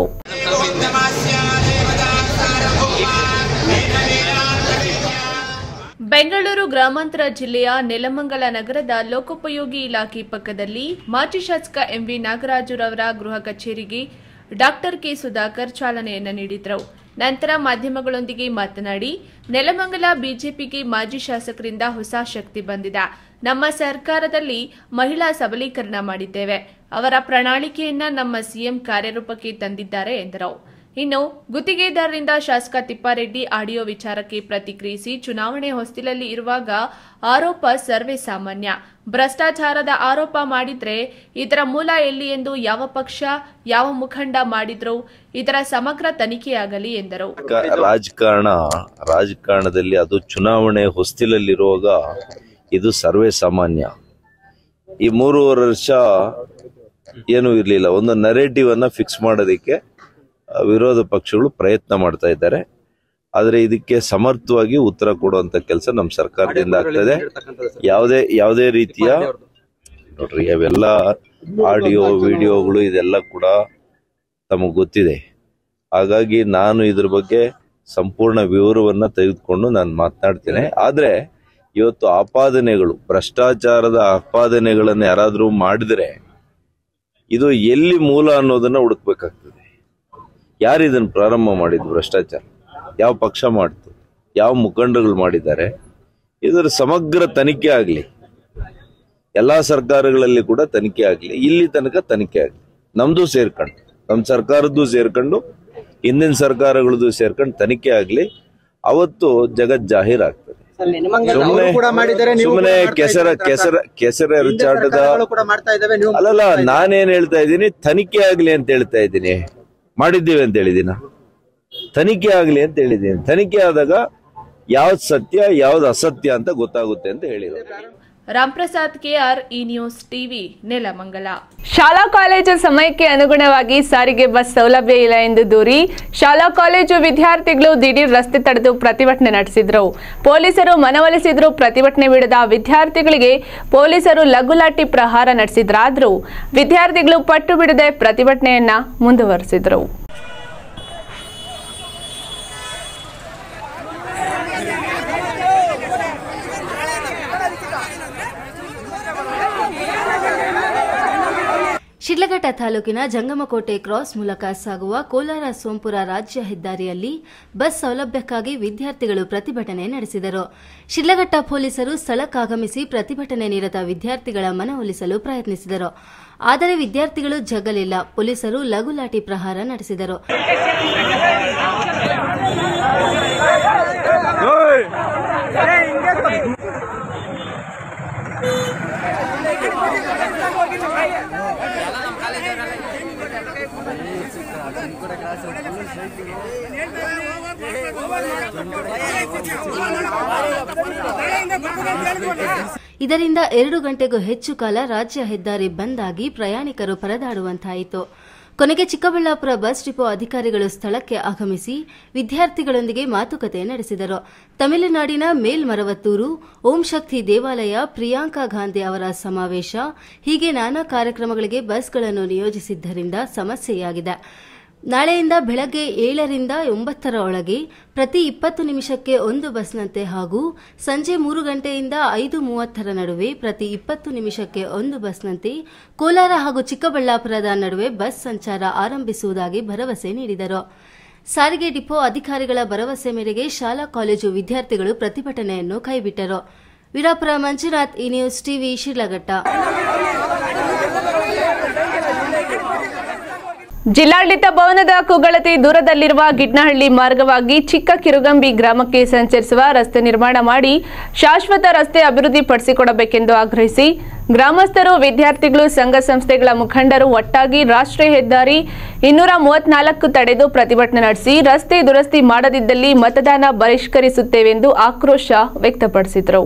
Speaker 1: ಬೆಂಗಳೂರು ಗ್ರಾಮಾಂತರ ಜಿಲ್ಲೆಯ ನೆಲಮಂಗಲ ನಗರದ ಲೋಕೋಪಯೋಗಿ ಇಲಾಖೆ ಪಕ್ಕದಲ್ಲಿ ಮಾಜಿ ಶಾಸಕ ಎಂವಿ ನಾಗರಾಜುರವರ ಗೃಹ ಕಚೇರಿಗೆ ಡಾಕ್ಟರ್ ಕೆ ಸುಧಾಕರ್ ಚಾಲನೆಯನ್ನು ನೀಡಿದರು ನಂತರ ಮಾಧ್ಯಮಗಳೊಂದಿಗೆ ಮಾತನಾಡಿ ನೆಲಮಂಗಲ ಬಿಜೆಪಿಗೆ ಮಾಜಿ ಶಾಸಕರಿಂದ ಹೊಸ ಶಕ್ತಿ ಬಂದಿದೆ ನಮ್ಮ ಸರ್ಕಾರದಲ್ಲಿ ಮಹಿಳಾ ಸಬಲೀಕರಣ ಮಾಡಿದ್ದೇವೆ ಅವರ ಪ್ರಣಾಳಿಕೆಯನ್ನ ನಮ್ಮ ಸಿಎಂ ಕಾರ್ಯರೂಪಕ್ಕೆ ತಂದಿದ್ದಾರೆ ಎಂದರು ಇನ್ನು ಗುತ್ತಿಗೆದಾರರಿಂದ ಶಾಸಕ ತಿಪ್ಪಾರೆಡ್ಡಿ ಆಡಿಯೋ ವಿಚಾರಕ್ಕೆ ಪ್ರತಿಕ್ರಿಯಿಸಿ ಚುನಾವಣೆ ಹೊಸ್ತಿಲಲ್ಲಿ ಇರುವಾಗ ಆರೋಪ ಸರ್ವೇ ಸಾಮಾನ್ಯ ಭ್ರಷ್ಟಾಚಾರದ ಆರೋಪ ಮಾಡಿದ್ರೆ ಇದರ ಮೂಲ ಎಲ್ಲಿ ಎಂದು ಯಾವ ಪಕ್ಷ ಯಾವ ಮುಖಂಡ ಮಾಡಿದ್ರು ಇದರ ಸಮಗ್ರ ತನಿಖೆಯಾಗಲಿ ಎಂದರು
Speaker 12: ಕ- ರಾಜಕಾರಣ ರಾಜಕಾರಣದಲ್ಲಿ ಅದು ಚುನಾವಣೆ ಹೊಸ್ತಿಲಲ್ಲಿರುವಾಗ ಇದು ಸರ್ವೇ ಸಾಮಾನ್ಯ ಈ ಮೂರುವರೆ ವರ್ಷ ಏನೂ ಇರಲಿಲ್ಲ ಒಂದು ನರೇಟಿವ್ ಅನ್ನ ಫಿಕ್ಸ್ ಮಾಡೋದಕ್ಕೆ ಆ, ವಿರೋಧ ಪಕ್ಷಗಳು ಪ್ರಯತ್ನ ಮಾಡ್ತಾ ಇದ್ದಾರೆ ಆದ್ರೆ ಇದಕ್ಕೆ ಸಮರ್ಥವಾಗಿ ಉತ್ತರ ಕೊಡುವಂತ ಕೆಲಸ ನಮ್ಮ ಸರ್ಕಾರದಿಂದ ಆಗ್ತದೆ ಯಾವುದೇ ಯಾವುದೇ ರೀತಿಯ ನೋಡ್ರಿ ಅವೆಲ್ಲ ಆಡಿಯೋ ವಿಡಿಯೋಗಳು ಇದೆಲ್ಲ ಕೂಡ ತಮಗೆ ಗೊತ್ತಿದೆ ಹಾಗಾಗಿ ನಾನು ಇದ್ರ ಬಗ್ಗೆ ಸಂಪೂರ್ಣ ವಿವರವನ್ನ ತೆಗೆದುಕೊಂಡು ನಾನು ಮಾತನಾಡ್ತೇನೆ ಆದ್ರೆ ಇವತ್ತು ಆಪಾದನೆಗಳು ಭ್ರಷ್ಟಾಚಾರದ ಆಪಾದನೆಗಳನ್ನ ಯಾರಾದ್ರೂ ಮಾಡಿದ್ರೆ ಇದು ಎಲ್ಲಿ ಮೂಲ ಅನ್ನೋದನ್ನ ಹುಡುಕ್ಬೇಕಾಗ್ತದೆ ಯಾರು ಇದನ್ನ ಪ್ರಾರಂಭ ಮಾಡಿದ್ದು ಭ್ರಷ್ಟಾಚಾರ ಯಾವ ಪಕ್ಷ ಮಾಡ್ತು ಯಾವ ಮುಖಂಡಗಳು ಮಾಡಿದ್ದಾರೆ ಇದರ ಸಮಗ್ರ ತನಿಖೆ ಆಗಲಿ ಎಲ್ಲಾ ಸರ್ಕಾರಗಳಲ್ಲಿ ಕೂಡ ತನಿಖೆ ಆಗಲಿ ಇಲ್ಲಿ ತನಕ ತನಿಖೆ ಆಗಲಿ ನಮ್ದು ಸೇರ್ಕೊಂಡು ನಮ್ಮ ಸರ್ಕಾರದ್ದು ಸೇರ್ಕೊಂಡು ಹಿಂದಿನ ಸರ್ಕಾರಗಳದ್ದು ಸೇರ್ಕೊಂಡು ತನಿಖೆ ಆಗಲಿ ಅವತ್ತು ಜಗತ್ ಜಾಹೀರಾಗ್ತದೆ ಸುಮ್ಮನೆ ಸುಮ್ಮನೆ ಕೆಸರ ಕೆಸರ ಕೆಸರ ಎರಚಾಟದ ಅಲ್ಲಲ್ಲ ನಾನೇನ್ ಹೇಳ್ತಾ ಇದ್ದೀನಿ ತನಿಖೆ ಆಗ್ಲಿ ಅಂತ ಹೇಳ್ತಾ ಇದ್ದೀನಿ ಮಾಡಿದ್ದೀವಿ ಅಂತ ಹೇಳಿದೀನ ತನಿಖೆ ಆಗ್ಲಿ ಅಂತ ಹೇಳಿದ್ದೀನಿ ತನಿಖೆ ಆದಾಗ ಯಾವ್ದು ಸತ್ಯ ಯಾವ್ದು ಅಸತ್ಯ ಅಂತ ಗೊತ್ತಾಗುತ್ತೆ ಅಂತ ಹೇಳಿದ್ರು
Speaker 1: ರಾಮ್ಪ್ರಸಾದ್ ಕೆಆರ್ ಈ ನ್ಯೂಸ್ ಟಿವಿ ನೆಲಮಂಗಲ
Speaker 9: ಶಾಲಾ ಕಾಲೇಜು ಸಮಯಕ್ಕೆ ಅನುಗುಣವಾಗಿ ಸಾರಿಗೆ ಬಸ್ ಸೌಲಭ್ಯ ಇಲ್ಲ ಎಂದು ದೂರಿ ಶಾಲಾ ಕಾಲೇಜು ವಿದ್ಯಾರ್ಥಿಗಳು ದಿಢೀರ್ ರಸ್ತೆ ತಡೆದು ಪ್ರತಿಭಟನೆ ನಡೆಸಿದ್ರು ಪೊಲೀಸರು ಮನವೊಲಿಸಿದ್ರು ಪ್ರತಿಭಟನೆ ಬಿಡದ ವಿದ್ಯಾರ್ಥಿಗಳಿಗೆ ಪೊಲೀಸರು ಲಘುಲಾಠಿ ಪ್ರಹಾರ ನಡೆಸಿದ್ರಾದ್ರೂ ವಿದ್ಯಾರ್ಥಿಗಳು ಪಟ್ಟು ಬಿಡದೆ ಪ್ರತಿಭಟನೆಯನ್ನ ಮುಂದುವರೆಸಿದ್ರು
Speaker 2: ಶಿಡ್ಲಘಟ್ಟ ತಾಲೂಕಿನ ಜಂಗಮಕೋಟೆ ಕ್ರಾಸ್ ಮೂಲಕ ಸಾಗುವ ಕೋಲಾರ ಸೋಂಪುರ ರಾಜ್ಯ ಹೆದ್ದಾರಿಯಲ್ಲಿ ಬಸ್ ಸೌಲಭ್ಯಕ್ಕಾಗಿ ವಿದ್ಯಾರ್ಥಿಗಳು ಪ್ರತಿಭಟನೆ ನಡೆಸಿದರು ಶಿಡ್ಲಘಟ್ಟ ಪೊಲೀಸರು ಸ್ಥಳಕ್ಕಾಗಮಿಸಿ ಪ್ರತಿಭಟನೆ ನಿರತ ವಿದ್ಯಾರ್ಥಿಗಳ ಮನವೊಲಿಸಲು ಪ್ರಯತ್ನಿಸಿದರು ಆದರೆ ವಿದ್ಯಾರ್ಥಿಗಳು ಜಗ್ಗಲಿಲ್ಲ ಪೊಲೀಸರು ಲಘುಲಾಠಿ ಪ್ರಹಾರ ನಡೆಸಿದರು ಇದರಿಂದ ಎರಡು ಗಂಟೆಗೂ ಹೆಚ್ಚು ಕಾಲ ರಾಜ್ಯ ಹೆದ್ದಾರಿ ಬಂದ್ ಆಗಿ ಪ್ರಯಾಣಿಕರು ಪರದಾಡುವಂತಾಯಿತು ಕೊನೆಗೆ ಚಿಕ್ಕಬಳ್ಳಾಪುರ ಬಸ್ ಡಿಪೋ ಅಧಿಕಾರಿಗಳು ಸ್ಥಳಕ್ಕೆ ಆಗಮಿಸಿ ವಿದ್ಯಾರ್ಥಿಗಳೊಂದಿಗೆ ಮಾತುಕತೆ ನಡೆಸಿದರು ತಮಿಳುನಾಡಿನ ಮೇಲ್ಮರವತ್ತೂರು ಓಂ ಶಕ್ತಿ ದೇವಾಲಯ ಪ್ರಿಯಾಂಕಾ ಗಾಂಧಿ ಅವರ ಸಮಾವೇಶ ಹೀಗೆ ನಾನಾ ಕಾರ್ಯಕ್ರಮಗಳಿಗೆ ಬಸ್ಗಳನ್ನು ನಿಯೋಜಿಸಿದ್ದರಿಂದ ಸಮಸ್ಯೆಯಾಗಿದೆ ನಾಳೆಯಿಂದ ಬೆಳಗ್ಗೆ ಏಳರಿಂದ ಒಂಬತ್ತರ ಒಳಗೆ ಪ್ರತಿ ಇಪ್ಪತ್ತು ನಿಮಿಷಕ್ಕೆ ಒಂದು ಬಸ್ನಂತೆ ಹಾಗೂ ಸಂಜೆ ಮೂರು ಗಂಟೆಯಿಂದ ಐದು ಮೂವತ್ತರ ನಡುವೆ ಪ್ರತಿ ಇಪ್ಪತ್ತು ನಿಮಿಷಕ್ಕೆ ಒಂದು ಬಸ್ನಂತೆ ಕೋಲಾರ ಹಾಗೂ ಚಿಕ್ಕಬಳ್ಳಾಪುರದ ನಡುವೆ ಬಸ್ ಸಂಚಾರ ಆರಂಭಿಸುವುದಾಗಿ ಭರವಸೆ ನೀಡಿದರು ಸಾರಿಗೆ ಡಿಪೋ ಅಧಿಕಾರಿಗಳ ಭರವಸೆ ಮೇರೆಗೆ ಶಾಲಾ ಕಾಲೇಜು ವಿದ್ಯಾರ್ಥಿಗಳು ಪ್ರತಿಭಟನೆಯನ್ನು ಕೈಬಿಟ್ಟರು ವೀರಾಪುರ ಮಂಜುನಾಥ್ ಈ ನ್ಯೂಸ್ ಟಿವಿ ಶಿಡ್ಲಘಟ್ಟ
Speaker 9: ಜಿಲ್ಲಾಡಳಿತ ಭವನದ ಕುಗಳತಿ ದೂರದಲ್ಲಿರುವ ಗಿಡ್ನಹಳ್ಳಿ ಮಾರ್ಗವಾಗಿ ಚಿಕ್ಕ ಕಿರುಗಂಬಿ ಗ್ರಾಮಕ್ಕೆ ಸಂಚರಿಸುವ ರಸ್ತೆ ನಿರ್ಮಾಣ ಮಾಡಿ ಶಾಶ್ವತ ರಸ್ತೆ ಅಭಿವೃದ್ಧಿಪಡಿಸಿಕೊಡಬೇಕೆಂದು ಆಗ್ರಹಿಸಿ ಗ್ರಾಮಸ್ಥರು ವಿದ್ಯಾರ್ಥಿಗಳು ಸಂಘ ಸಂಸ್ಥೆಗಳ ಮುಖಂಡರು ಒಟ್ಟಾಗಿ ರಾಷ್ಟ್ರೀಯ ಹೆದ್ದಾರಿ ಇನ್ನೂರ ಮೂವತ್ನಾಲ್ಕು ತಡೆದು ಪ್ರತಿಭಟನೆ ನಡೆಸಿ ರಸ್ತೆ ದುರಸ್ತಿ ಮಾಡದಿದ್ದಲ್ಲಿ ಮತದಾನ ಬಹಿಷ್ಕರಿಸುತ್ತೇವೆಂದು ಆಕ್ರೋಶ ವ್ಯಕ್ತಪಡಿಸಿದರು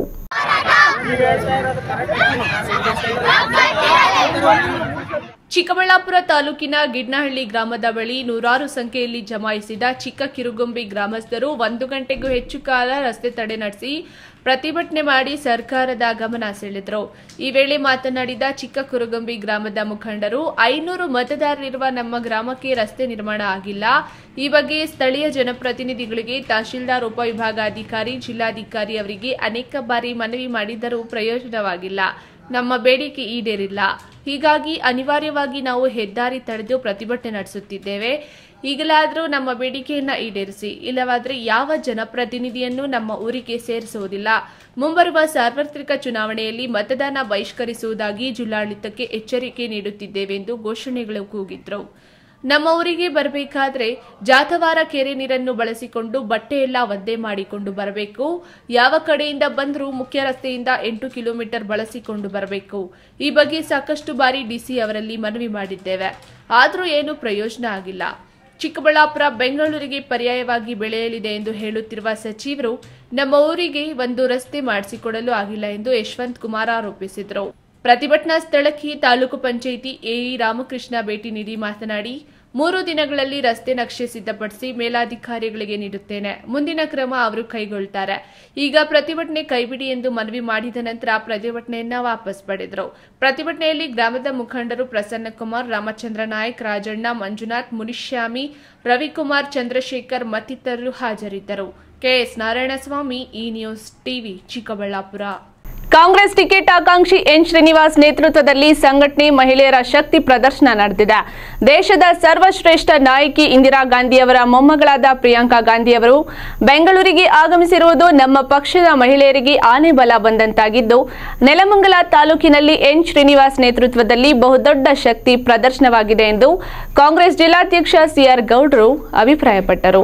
Speaker 1: ಚಿಕ್ಕಬಳ್ಳಾಪುರ ತಾಲೂಕಿನ ಗಿಡ್ನಹಳ್ಳಿ ಗ್ರಾಮದ ಬಳಿ ನೂರಾರು ಸಂಖ್ಯೆಯಲ್ಲಿ ಜಮಾಯಿಸಿದ ಚಿಕ್ಕ ಕಿರುಗುಂಬಿ ಗ್ರಾಮಸ್ಥರು ಒಂದು ಗಂಟೆಗೂ ಹೆಚ್ಚು ಕಾಲ ರಸ್ತೆ ತಡೆ ನಡೆಸಿ ಪ್ರತಿಭಟನೆ ಮಾಡಿ ಸರ್ಕಾರದ ಗಮನ ಸೆಳೆದರು ಈ ವೇಳೆ ಮಾತನಾಡಿದ ಚಿಕ್ಕ ಕುರುಗಂಬಿ ಗ್ರಾಮದ ಮುಖಂಡರು ಐನೂರು ಮತದಾರರಿರುವ ನಮ್ಮ ಗ್ರಾಮಕ್ಕೆ ರಸ್ತೆ ನಿರ್ಮಾಣ ಆಗಿಲ್ಲ ಈ ಬಗ್ಗೆ ಸ್ಥಳೀಯ ಜನಪ್ರತಿನಿಧಿಗಳಿಗೆ ತಹಶೀಲ್ದಾರ್ ಉಪವಿಭಾಗಾಧಿಕಾರಿ ಜಿಲ್ಲಾಧಿಕಾರಿ ಅವರಿಗೆ ಅನೇಕ ಬಾರಿ ಮನವಿ ಮಾಡಿದರೂ ಪ್ರಯೋಜನವಾಗಿಲ್ಲ ನಮ್ಮ ಬೇಡಿಕೆ ಈಡೇರಿಲ್ಲ ಹೀಗಾಗಿ ಅನಿವಾರ್ಯವಾಗಿ ನಾವು ಹೆದ್ದಾರಿ ತಡೆದು ಪ್ರತಿಭಟನೆ ನಡೆಸುತ್ತಿದ್ದೇವೆ ಈಗಲಾದರೂ ನಮ್ಮ ಬೇಡಿಕೆಯನ್ನ ಈಡೇರಿಸಿ ಇಲ್ಲವಾದರೆ ಯಾವ ಜನಪ್ರತಿನಿಧಿಯನ್ನು ನಮ್ಮ ಊರಿಗೆ ಸೇರಿಸುವುದಿಲ್ಲ ಮುಂಬರುವ ಸಾರ್ವತ್ರಿಕ ಚುನಾವಣೆಯಲ್ಲಿ ಮತದಾನ ಬಹಿಷ್ಕರಿಸುವುದಾಗಿ ಜಿಲ್ಲಾಡಳಿತಕ್ಕೆ ಎಚ್ಚರಿಕೆ ನೀಡುತ್ತಿದ್ದೇವೆಂದು ಘೋಷಣೆಗಳು ಕೂಗಿದ್ರು ನಮ್ಮ ಊರಿಗೆ ಬರಬೇಕಾದ್ರೆ ಜಾತವಾರ ಕೆರೆ ನೀರನ್ನು ಬಳಸಿಕೊಂಡು ಬಟ್ಟೆಯೆಲ್ಲ ಒದ್ದೆ ಮಾಡಿಕೊಂಡು ಬರಬೇಕು ಯಾವ ಕಡೆಯಿಂದ ಬಂದರೂ ಮುಖ್ಯ ರಸ್ತೆಯಿಂದ ಎಂಟು ಕಿಲೋಮೀಟರ್ ಬಳಸಿಕೊಂಡು ಬರಬೇಕು ಈ ಬಗ್ಗೆ ಸಾಕಷ್ಟು ಬಾರಿ ಡಿಸಿ ಅವರಲ್ಲಿ ಮನವಿ ಮಾಡಿದ್ದೇವೆ ಆದರೂ ಏನೂ ಪ್ರಯೋಜನ ಆಗಿಲ್ಲ ಚಿಕ್ಕಬಳ್ಳಾಪುರ ಬೆಂಗಳೂರಿಗೆ ಪರ್ಯಾಯವಾಗಿ ಬೆಳೆಯಲಿದೆ ಎಂದು ಹೇಳುತ್ತಿರುವ ಸಚಿವರು ನಮ್ಮ ಊರಿಗೆ ಒಂದು ರಸ್ತೆ ಮಾಡಿಸಿಕೊಡಲು ಆಗಿಲ್ಲ ಎಂದು ಯಶವಂತ್ ಕುಮಾರ್ ಆರೋಪಿಸಿದರು ಪ್ರತಿಭಟನಾ ಸ್ಥಳಕ್ಕೆ ತಾಲೂಕು ಪಂಚಾಯಿತಿ ಎಇ ರಾಮಕೃಷ್ಣ ಭೇಟಿ ನೀಡಿ ಮಾತನಾಡಿ ಮೂರು ದಿನಗಳಲ್ಲಿ ರಸ್ತೆ ನಕ್ಷೆ ಸಿದ್ಧಪಡಿಸಿ ಮೇಲಾಧಿಕಾರಿಗಳಿಗೆ ನೀಡುತ್ತೇನೆ ಮುಂದಿನ ಕ್ರಮ ಅವರು ಕೈಗೊಳ್ತಾರೆ ಈಗ ಪ್ರತಿಭಟನೆ ಕೈಬಿಡಿ ಎಂದು ಮನವಿ ಮಾಡಿದ ನಂತರ ಪ್ರತಿಭಟನೆಯನ್ನ ವಾಪಸ್ ಪಡೆದರು ಪ್ರತಿಭಟನೆಯಲ್ಲಿ ಗ್ರಾಮದ ಮುಖಂಡರು ಪ್ರಸನ್ನಕುಮಾರ್ ರಾಮಚಂದ್ರ ನಾಯಕ್ ರಾಜಣ್ಣ ಮಂಜುನಾಥ್ ಮುನಿಶ್ಯಾಮಿ ರವಿಕುಮಾರ್ ಚಂದ್ರಶೇಖರ್ ಮತ್ತಿತರರು ಹಾಜರಿದ್ದರು ಕೆಎಸ್ ನಾರಾಯಣಸ್ವಾಮಿ ಈ news TV Chikkaballapur
Speaker 9: Congress ticket ಆಕಾಂಕ್ಷಿ ಎನ್ ಶ್ರೀನಿವಾಸ್ ನೇತೃತ್ವದಲ್ಲಿ ಸಂಘಟನೆ ಮಹಿಳೆಯರ ಶಕ್ತಿ ಪ್ರದರ್ಶನ ನಡೆದಿದೆ ದೇಶದ ಸರ್ವಶ್ರೇಷ್ಠ ನಾಯಕಿ ಇಂದಿರಾ ಗಾಂಧಿಯವರ ಮೊಮ್ಮಗಳಾದ ಪ್ರಿಯಾಂಕಾ ಗಾಂಧಿಯವರು ಬೆಂಗಳೂರಿಗೆ ಆಗಮಿಸಿರುವುದು ನಮ್ಮ ಪಕ್ಷದ ಮಹಿಳೆಯರಿಗೆ ಆನೆ ಬಲ ಬಂದಂತಾಗಿದ್ದು ನೆಲಮಂಗಲ ತಾಲೂಕಿನಲ್ಲಿ ಎನ್ ಶ್ರೀನಿವಾಸ್ ನೇತೃತ್ವದಲ್ಲಿ ಬಹುದೊಡ್ಡ ಶಕ್ತಿ ಪ್ರದರ್ಶನವಾಗಿದೆ ಎಂದು ಕಾಂಗ್ರೆಸ್ ಜಿಲ್ಲಾಧ್ಯಕ್ಷ ಸಿಆರ್ ಗೌಡ್ರು ಅಭಿಪ್ರಾಯಪಟ್ಟರು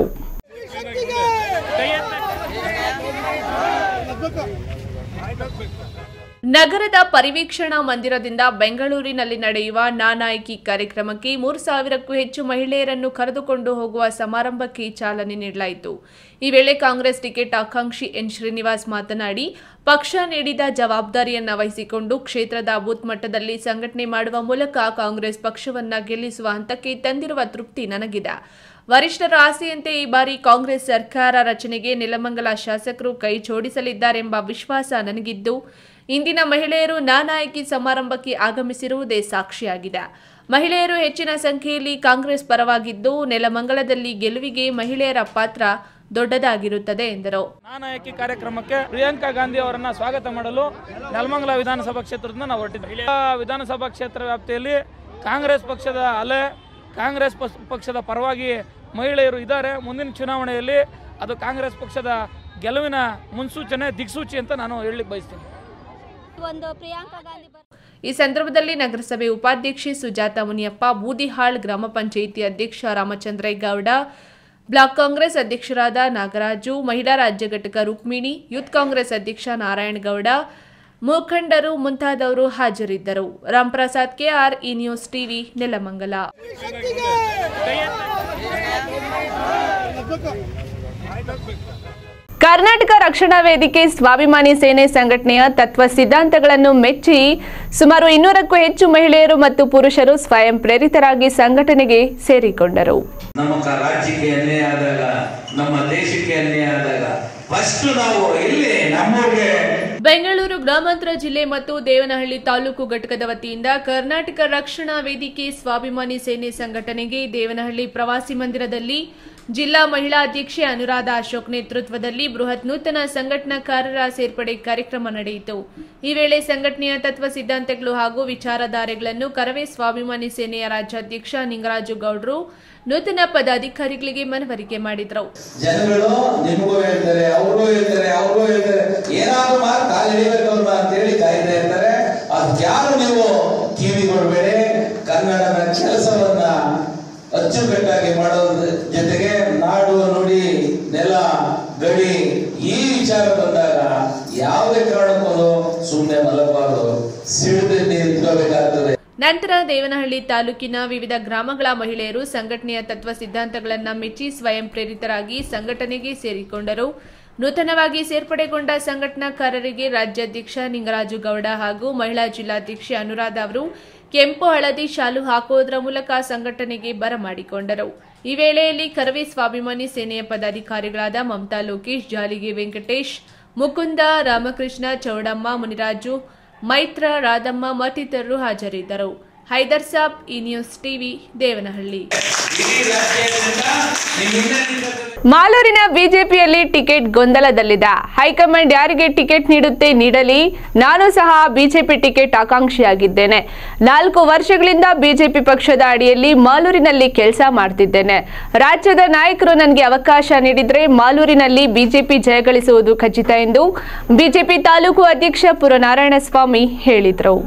Speaker 1: ನಗರದ ಪರಿವೀಕ್ಷಣಾ ಮಂದಿರದಿಂದ ಬೆಂಗಳೂರಿನಲ್ಲಿ ನಡೆಯುವ ನಾನಾಯಕಿ ಕಾರ್ಯಕ್ರಮಕ್ಕೆ ಮೂರು ಸಾವಿರಕ್ಕೂ ಹೆಚ್ಚು ಮಹಿಳೆಯರನ್ನು ಕರೆದುಕೊಂಡು ಹೋಗುವ ಸಮಾರಂಭಕ್ಕೆ ಚಾಲನೆ ನೀಡಲಾಯಿತು ಈ ವೇಳೆ ಕಾಂಗ್ರೆಸ್ ಟಿಕೆಟ್ ಆಕಾಂಕ್ಷಿ ಎನ್ ಶ್ರೀನಿವಾಸ್ ಮಾತನಾಡಿ ಪಕ್ಷ ನೀಡಿದ ಜವಾಬ್ದಾರಿಯನ್ನ ವಹಿಸಿಕೊಂಡು ಕ್ಷೇತ್ರದ ಬೂತ್ ಮಟ್ಟದಲ್ಲಿ ಸಂಘಟನೆ ಮಾಡುವ ಮೂಲಕ ಕಾಂಗ್ರೆಸ್ ಪಕ್ಷವನ್ನ ಗೆಲ್ಲಿಸುವ ಹಂತಕ್ಕೆ ತಂದಿರುವ ತೃಪ್ತಿ ನನಗಿದೆ ವರಿಷ್ಠರ ಆಸೆಯಂತೆ ಈ ಬಾರಿ ಕಾಂಗ್ರೆಸ್ ಸರ್ಕಾರ ರಚನೆಗೆ ನೆಲಮಂಗಲ ಶಾಸಕರು ಕೈ ಜೋಡಿಸಲಿದ್ದಾರೆಂಬ ವಿಶ್ವಾಸ ನನಗಿದ್ದು ಇಂದಿನ ಮಹಿಳೆಯರು ನಾನಾಯಕಿ ಸಮಾರಂಭಕ್ಕೆ ಆಗಮಿಸಿರುವುದೇ ಸಾಕ್ಷಿಯಾಗಿದೆ ಮಹಿಳೆಯರು ಹೆಚ್ಚಿನ ಸಂಖ್ಯೆಯಲ್ಲಿ ಕಾಂಗ್ರೆಸ್ ಪರವಾಗಿದ್ದು ನೆಲಮಂಗಲದಲ್ಲಿ ಗೆಲುವಿಗೆ ಮಹಿಳೆಯರ ಪಾತ್ರ ದೊಡ್ಡದಾಗಿರುತ್ತದೆ ಎಂದರು
Speaker 13: ನಾನಾಯಕಿ ಕಾರ್ಯಕ್ರಮಕ್ಕೆ ಪ್ರಿಯಾಂಕಾ ಗಾಂಧಿ ಅವರನ್ನ ಸ್ವಾಗತ ಮಾಡಲು ನೆಲಮಂಗಲ ವಿಧಾನಸಭಾ ಕ್ಷೇತ್ರದಿಂದ ನಾವು ಹೊರಟಿದ್ದೇವೆ ಆ ವಿಧಾನಸಭಾ ಕ್ಷೇತ್ರ ವ್ಯಾಪ್ತಿಯಲ್ಲಿ ಕಾಂಗ್ರೆಸ್ ಪಕ್ಷದ ಅಲೆ ಕಾಂಗ್ರೆಸ್ ಪಕ್ಷ- ಪಕ್ಷದ ಪರವಾಗಿ ಮಹಿಳೆಯರು ಇದ್ದಾರೆ ಮುಂದಿನ ಚುನಾವಣೆಯಲ್ಲಿ ಅದು ಕಾಂಗ್ರೆಸ್ ಪಕ್ಷದ ಗೆಲುವಿನ ಮುನ್ಸೂಚನೆ ದಿಕ್ಸೂಚಿ ಅಂತ ನಾನು ಹೇಳಲಿಕ್ಕೆ ಬಯಸ್ತೀನಿ
Speaker 14: ಒಂದು ಪ್ರಿಯಾಂಕಾ ಗಾಂಧಿ ಬರ್-
Speaker 1: ಈ ಸಂದರ್ಭದಲ್ಲಿ ನಗರಸಭೆ ಉಪಾಧ್ಯಕ್ಷೆ ಸುಜಾತ ಮುನಿಯಪ್ಪ ಬೂದಿಹಾಳ್ ಗ್ರಾಮ ಪಂಚಾಯಿತಿ ಅಧ್ಯಕ್ಷ ರಾಮಚಂದ್ರೇಗೌಡ ಬ್ಲಾಕ್ ಕಾಂಗ್ರೆಸ್ ಅಧ್ಯಕ್ಷರಾದ ನಾಗರಾಜು ಮಹಿಳಾ ರಾಜ್ಯ ಘಟಕ ರುಕ್ಮಿಣಿ ಯೂತ್ ಕಾಂಗ್ರೆಸ್ ಅಧ್ಯಕ್ಷ ನಾರಾಯಣಗೌಡ ಮುಖಂಡರು ಮುಂತಾದವರು ಹಾಜರಿದ್ದರು ರಾಮ್ಪ್ರಸಾದ್ ಕೆಆರ್ ಈ ನ್ಯೂಸ್ ಟಿವಿ ನೆಲಮಂಗಲ
Speaker 9: ಕರ್ನಾಟಕ ರಕ್ಷಣಾ ವೇದಿಕೆ ಸ್ವಾಭಿಮಾನಿ ಸೇನೆ ಸಂಘಟನೆಯ ತತ್ವ ಸಿದ್ಧಾಂತಗಳನ್ನು ಮೆಚ್ಚಿ ಸುಮಾರು ಇನ್ನೂರಕ್ಕೂ ಹೆಚ್ಚು ಮಹಿಳೆಯರು ಮತ್ತು ಪುರುಷರು ಸ್ವಯಂ ಪ್ರೇರಿತರಾಗಿ ಸಂಘಟನೆಗೆ ಸೇರಿಕೊಂಡರು
Speaker 15: ನಮ್ಮ ಕ- ರಾಜ್ಯಕ್ಕೆ ಅನ್ಯಾಯ ಆದಾಗ ನಮ್ಮ ದೇಶಕ್ಕೆ ಅನ್ಯಾಯ ಆದಾಗ ಫಸ್ಟ್ ನಾವು ಇಲ್ಲಿ ನಮ್ಮೂರಿಗೆ
Speaker 1: ಬೆಂಗಳೂರು ಗ್ರಾಮಾಂತರ ಜಿಲ್ಲೆ ಮತ್ತು ದೇವನಹಳ್ಳಿ ತಾಲೂಕು ಘಟಕದ ವತಿಯಿಂದ ಕರ್ನಾಟಕ ರಕ್ಷಣಾ ವೇದಿಕೆ ಸ್ವಾಭಿಮಾನಿ ಸೇನೆ ಸಂಘಟನೆಗೆ ದೇವನಹಳ್ಳಿ ಪ್ರವಾಸಿ ಮಂದಿರದಲ್ಲಿ ಜಿಲ್ಲಾ ಮಹಿಳಾ ಅಧ್ಯಕ್ಷೆ ಅನುರಾಧ ಅಶೋಕ್ ನೇತೃತ್ವದಲ್ಲಿ ಬೃಹತ್ ನೂತನ ಸಂಘಟನಾಕಾರರ ಸೇರ್ಪಡೆ ಕಾರ್ಯಕ್ರಮ ನಡೆಯಿತು ಈ ವೇಳೆ ಸಂಘಟನೆಯ ತತ್ವ ಸಿದ್ಧಾಂತಗಳು ಹಾಗೂ ವಿಚಾರಧಾರೆಗಳನ್ನು ಕರವೇ ಸ್ವಾಭಿಮಾನಿ ಸೇನೆಯ ರಾಜ್ಯಾಧ್ಯಕ್ಷ ನಿಂಗರಾಜು ಗೌಡ್ರು ನೂತನ ಪದಾಧಿಕಾರಿಗಳಿಗೆ ಮನವರಿಕೆ ಮಾಡಿದರು
Speaker 15: ಜನಗಳು ನಿಮಗೂ ಹೇಳ್ತಾರೆ ಅವ್ರಿಗೂ ಹೇಳ್ತಾರೆ ಅವ್ರಿಗೂ ಹೇಳ್ತಾರೆ ಏನಾದ್ರು ಮಾ ಕಾಲು ಹಿಡಿಬೇಕಲ್ವಾ ಅಂತ ಹೇಳಿ ಕಾಯ್ತಾ ಇರ್ತಾರೆ ಅದ್ಯಾರು ನೀವು ಕಿವಿ ಕೊಡಬೇಡಿ ಕನ್ನಡದ ಕೆಲಸವನ್ನ ಅಚ್ಚುಕಟ್ಟಾಗಿ ಮಾಡೋದ್ರ ಜೊತೆಗೆ ನಾಡು ನುಡಿ ನೆಲ ಗಡಿ ಈ ವಿಚಾರ ಬಂದಾಗ ಯಾವುದೇ ಕಾರಣಕ್ಕೂ ಸುಮ್ಮನೆ ಮಲಗಬಾರದು ಸಿಡಿದು ನಿಂತ್ಕೋಬೇಕಾಗ್ತದೆ
Speaker 1: ನಂತರ ದೇವನಹಳ್ಳಿ ತಾಲೂಕಿನ ವಿವಿಧ ಗ್ರಾಮಗಳ ಮಹಿಳೆಯರು ಸಂಘಟನೆಯ ತತ್ವ ಸಿದ್ಧಾಂತಗಳನ್ನು ಮೆಚ್ಚಿ ಸ್ವಯಂ ಪ್ರೇರಿತರಾಗಿ ಸಂಘಟನೆಗೆ ಸೇರಿಕೊಂಡರು ನೂತನವಾಗಿ ಸೇರ್ಪಡೆಗೊಂಡ ಸಂಘಟನಾಕಾರರಿಗೆ ರಾಜ್ಯಾಧ್ಯಕ್ಷ ನಿಂಗರಾಜು ಗೌಡ ಹಾಗೂ ಮಹಿಳಾ ಜಿಲ್ಲಾಧ್ಯಕ್ಷೆ ಅನುರಾಧ ಅವರು ಕೆಂಪು ಹಳದಿ ಶಾಲು ಹಾಕುವುದರ ಮೂಲಕ ಸಂಘಟನೆಗೆ ಬರಮಾಡಿಕೊಂಡರು ಈ ವೇಳೆಯಲ್ಲಿ ಕರವೇ ಸ್ವಾಭಿಮಾನಿ ಸೇನೆಯ ಪದಾಧಿಕಾರಿಗಳಾದ ಮಮತಾ ಲೋಕೇಶ್ ಜಾಲಿಗೆ ವೆಂಕಟೇಶ್ ಮುಕುಂದ ರಾಮಕೃಷ್ಣ ಚೌಡಮ್ಮ ಮುನಿರಾಜು ಮೈತ್ರ ರಾಧಮ್ಮ ಮತ್ತಿತರರು ಹಾಜರಿದ್ದರು ಹೈದರ್ ಸಾಬ್ ಈ ನ್ಯೂಸ್ ಟಿವಿ ದೇವನಹಳ್ಳಿ
Speaker 9: ಮಾಲೂರಿನ ಬಿಜೆಪಿಯಲ್ಲಿ ಟಿಕೆಟ್ ಗೊಂದಲದಲ್ಲಿದೆ ಹೈಕಮಾಂಡ್ ಯಾರಿಗೆ ಟಿಕೆಟ್ ನೀಡುತ್ತೆ ನೀಡಲಿ ನಾನು ಸಹ ಬಿಜೆಪಿ ಟಿಕೆಟ್ ಆಕಾಂಕ್ಷಿಯಾಗಿದ್ದೇನೆ ನಾಲ್ಕು ವರ್ಷಗಳಿಂದ ಬಿಜೆಪಿ ಪಕ್ಷದ ಅಡಿಯಲ್ಲಿ ಮಾಲೂರಿನಲ್ಲಿ ಕೆಲಸ ಮಾಡ್ತಿದ್ದೇನೆ ರಾಜ್ಯದ ನಾಯಕರು ನನಗೆ ಅವಕಾಶ ನೀಡಿದ್ರೆ ಮಾಲೂರಿನಲ್ಲಿ ಬಿಜೆಪಿ ಜಯಗಳಿಸುವುದು ಖಚಿತ ಎಂದು ಬಿಜೆಪಿ ತಾಲೂಕು ಅಧ್ಯಕ್ಷ ಪುರನಾರಾಯಣ ಸ್ವಾಮಿ ಹೇಳಿದರು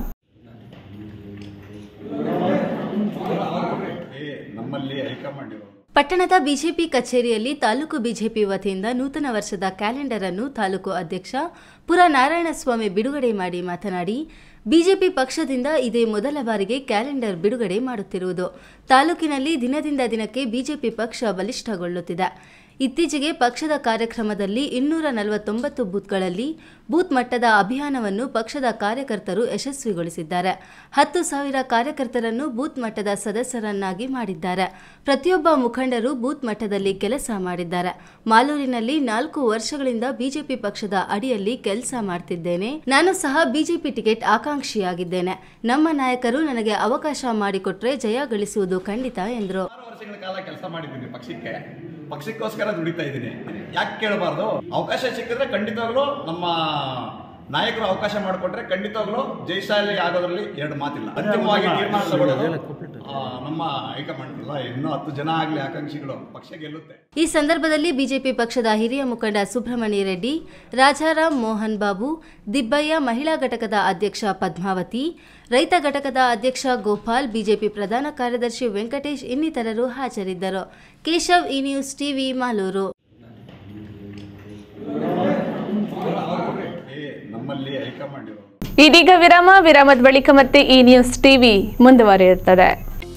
Speaker 16: ನಮ್ಮಲ್ಲಿ ಹೈಕಮಾಂಡ್ ಇರೋದು
Speaker 2: ಪಟ್ಟಣದ ಬಿಜೆಪಿ ಕಚೇರಿಯಲ್ಲಿ ತಾಲೂಕು ಬಿಜೆಪಿ ವತಿಯಿಂದ ನೂತನ ವರ್ಷದ ಕ್ಯಾಲೆಂಡರ್ ಅನ್ನು ತಾಲೂಕು ಅಧ್ಯಕ್ಷ ಪುರ ನಾರಾಯಣಸ್ವಾಮಿ ಬಿಡುಗಡೆ ಮಾಡಿ ಮಾತನಾಡಿ ಬಿಜೆಪಿ ಪಕ್ಷದಿಂದ ಇದೇ ಮೊದಲ ಬಾರಿಗೆ ಕ್ಯಾಲೆಂಡರ್ ಬಿಡುಗಡೆ ಮಾಡುತ್ತಿರುವುದು ತಾಲೂಕಿನಲ್ಲಿ ದಿನದಿಂದ ದಿನಕ್ಕೆ ಬಿಜೆಪಿ ಪಕ್ಷ ಬಲಿಷ್ಠಗೊಳ್ಳುತ್ತಿದೆ ಇತ್ತೀಚೆಗೆ ಪಕ್ಷದ ಕಾರ್ಯಕ್ರಮದಲ್ಲಿ ಇನ್ನೂರ ನಲವತ್ತೊಂಬತ್ತು ಬೂತ್ಗಳಲ್ಲಿ ಬೂತ್ ಮಟ್ಟದ ಅಭಿಯಾನವನ್ನು ಪಕ್ಷದ ಕಾರ್ಯಕರ್ತರು ಯಶಸ್ವಿಗೊಳಿಸಿದ್ದಾರೆ ಹತ್ತು ಸಾವಿರ ಕಾರ್ಯಕರ್ತರನ್ನು ಬೂತ್ ಮಟ್ಟದ ಸದಸ್ಯರನ್ನಾಗಿ ಮಾಡಿದ್ದಾರೆ ಪ್ರತಿಯೊಬ್ಬ ಮುಖಂಡರು ಬೂತ್ ಮಟ್ಟದಲ್ಲಿ ಕೆಲಸ ಮಾಡಿದ್ದಾರೆ ಮಾಲೂರಿನಲ್ಲಿ ನಾಲ್ಕು ವರ್ಷಗಳಿಂದ ಬಿಜೆಪಿ ಪಕ್ಷದ ಅಡಿಯಲ್ಲಿ ಕೆಲಸ ಮಾಡ್ತಿದ್ದೇನೆ ನಾನು ಸಹ ಬಿಜೆಪಿ ಟಿಕೆಟ್ ಆಕಾಂಕ್ಷಿಯಾಗಿದ್ದೇನೆ ನಮ್ಮ ನಾಯಕರು ನನಗೆ ಅವಕಾಶ ಮಾಡಿಕೊಟ್ರೆ ಜಯ ಗಳಿಸುವುದು ಖಂಡಿತ ಎಂದರು
Speaker 16: ವರ್ಷಗಳ ಕಾಲ ಕೆಲಸ ಮಾಡಿದ್ದೀನಿ ಪಕ್ಷಕ್ಕೆ ಪಕ್ಷಕ್ಕೋಸ್ಕರ ದುಡಿತಾ ಇದ್ದೀನಿ ಯಾಕೆ ಕೇಳಬಾರ್ದು ಅವಕಾಶ ಸಿಕ್ಕಿದ್ರೆ ಖಂಡಿತವಾಗ್ಲೂ ನಮ್ಮ ನಾಯಕರು ಅವಕಾಶ ಮಾಡಿಕೊಟ್ರೆ ಖಂಡಿತವಾಗ್ಲೂ ಜಯಶಾಲಿ ಆಗೋದ್ರಲ್ಲಿ ಎರಡು ಮಾತಿಲ್ಲ ಅಂತಿಮವಾಗಿ ತೀರ್ಮಾನ ತಗೊಳ್ಳೋದು ಆ, ನಮ್ಮ ಹೈಕಮಾಂಡ್ ಇಲ್ಲ ಇನ್ನೂ ಹತ್ತು ಜನ ಆಗ್ಲಿ ಆಕಾಂಕ್ಷಿಗಳು ಪಕ್ಷ ಗೆಲ್ಲುತ್ತೆ
Speaker 2: ಈ ಸಂದರ್ಭದಲ್ಲಿ ಬಿಜೆಪಿ ಪಕ್ಷದ ಹಿರಿಯ ಮುಖಂಡ ಸುಬ್ರಹ್ಮಣ್ಯ ರೆಡ್ಡಿ ರಾಜಾರಾಮ್ ಮೋಹನ್ ಬಾಬು ದಿಬ್ಬಯ್ಯ ಮಹಿಳಾ ಘಟಕದ ಅಧ್ಯಕ್ಷ ಪದ್ಮಾವತಿ ರೈತ ಘಟಕದ ಅಧ್ಯಕ್ಷ ಗೋಪಾಲ್ ಬಿಜೆಪಿ ಪ್ರಧಾನ ಕಾರ್ಯದರ್ಶಿ ವೆಂಕಟೇಶ್ ಇನ್ನಿತರರು ಹಾಜರಿದ್ದರು ಕೇಶವ್ ಈ ನ್ಯೂಸ್ ಟಿವಿ ಮಾಲೂರು
Speaker 16: ಏ, ನಮ್ಮಲ್ಲಿ ಹೈಕಮಾಂಡ್ ಇರೋದು
Speaker 9: ಇದೀಗ ವಿರಾಮ ವಿರಾಮದ ಬಳಿಕ ಮತ್ತೆ ಈ ನ್ಯೂಸ್ ಟಿವಿ ಮುಂದುವರಿಯುತ್ತದೆ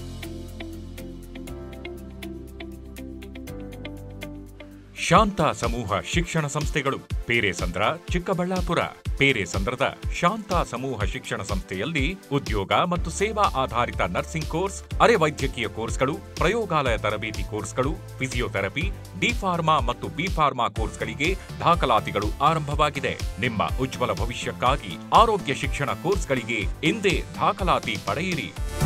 Speaker 17: ಶಾಂತ ಸಮೂಹ ಶಿಕ್ಷಣ ಸಂಸ್ಥೆಗಳು ಪೇರೆಸಂದ್ರ ಚಿಕ್ಕಬಳ್ಳಾಪುರ ಪೇರೆಸಂದ್ರದ ಶಾಂತ ಸಮೂಹ ಶಿಕ್ಷಣ ಸಂಸ್ಥೆಯಲ್ಲಿ ಉದ್ಯೋಗ ಮತ್ತು ಸೇವಾ ಆಧಾರಿತ ನರ್ಸಿಂಗ್ ಕೋರ್ಸ್ ಅರೆ ವೈದ್ಯಕೀಯ ಕೋರ್ಸ್ಗಳು ಪ್ರಯೋಗಾಲಯ ತರಬೇತಿ ಕೋರ್ಸ್ಗಳು ಫಿಸಿಯೋಥೆರಪಿ ಡಿ ಫಾರ್ಮಾ ಮತ್ತು ಬಿ ಫಾರ್ಮಾ ಕೋರ್ಸ್ಗಳಿಗೆ ದಾಖಲಾತಿಗಳು ಆರಂಭವಾಗಿದೆ ನಿಮ್ಮ ಉಜ್ವಲ ಭವಿಷ್ಯಕ್ಕಾಗಿ ಆರೋಗ್ಯ ಶಿಕ್ಷಣ ಕೋರ್ಸ್ಗಳಿಗೆ ಎಂದೇ ದಾಖಲಾತಿ ಪಡೆಯಿರಿ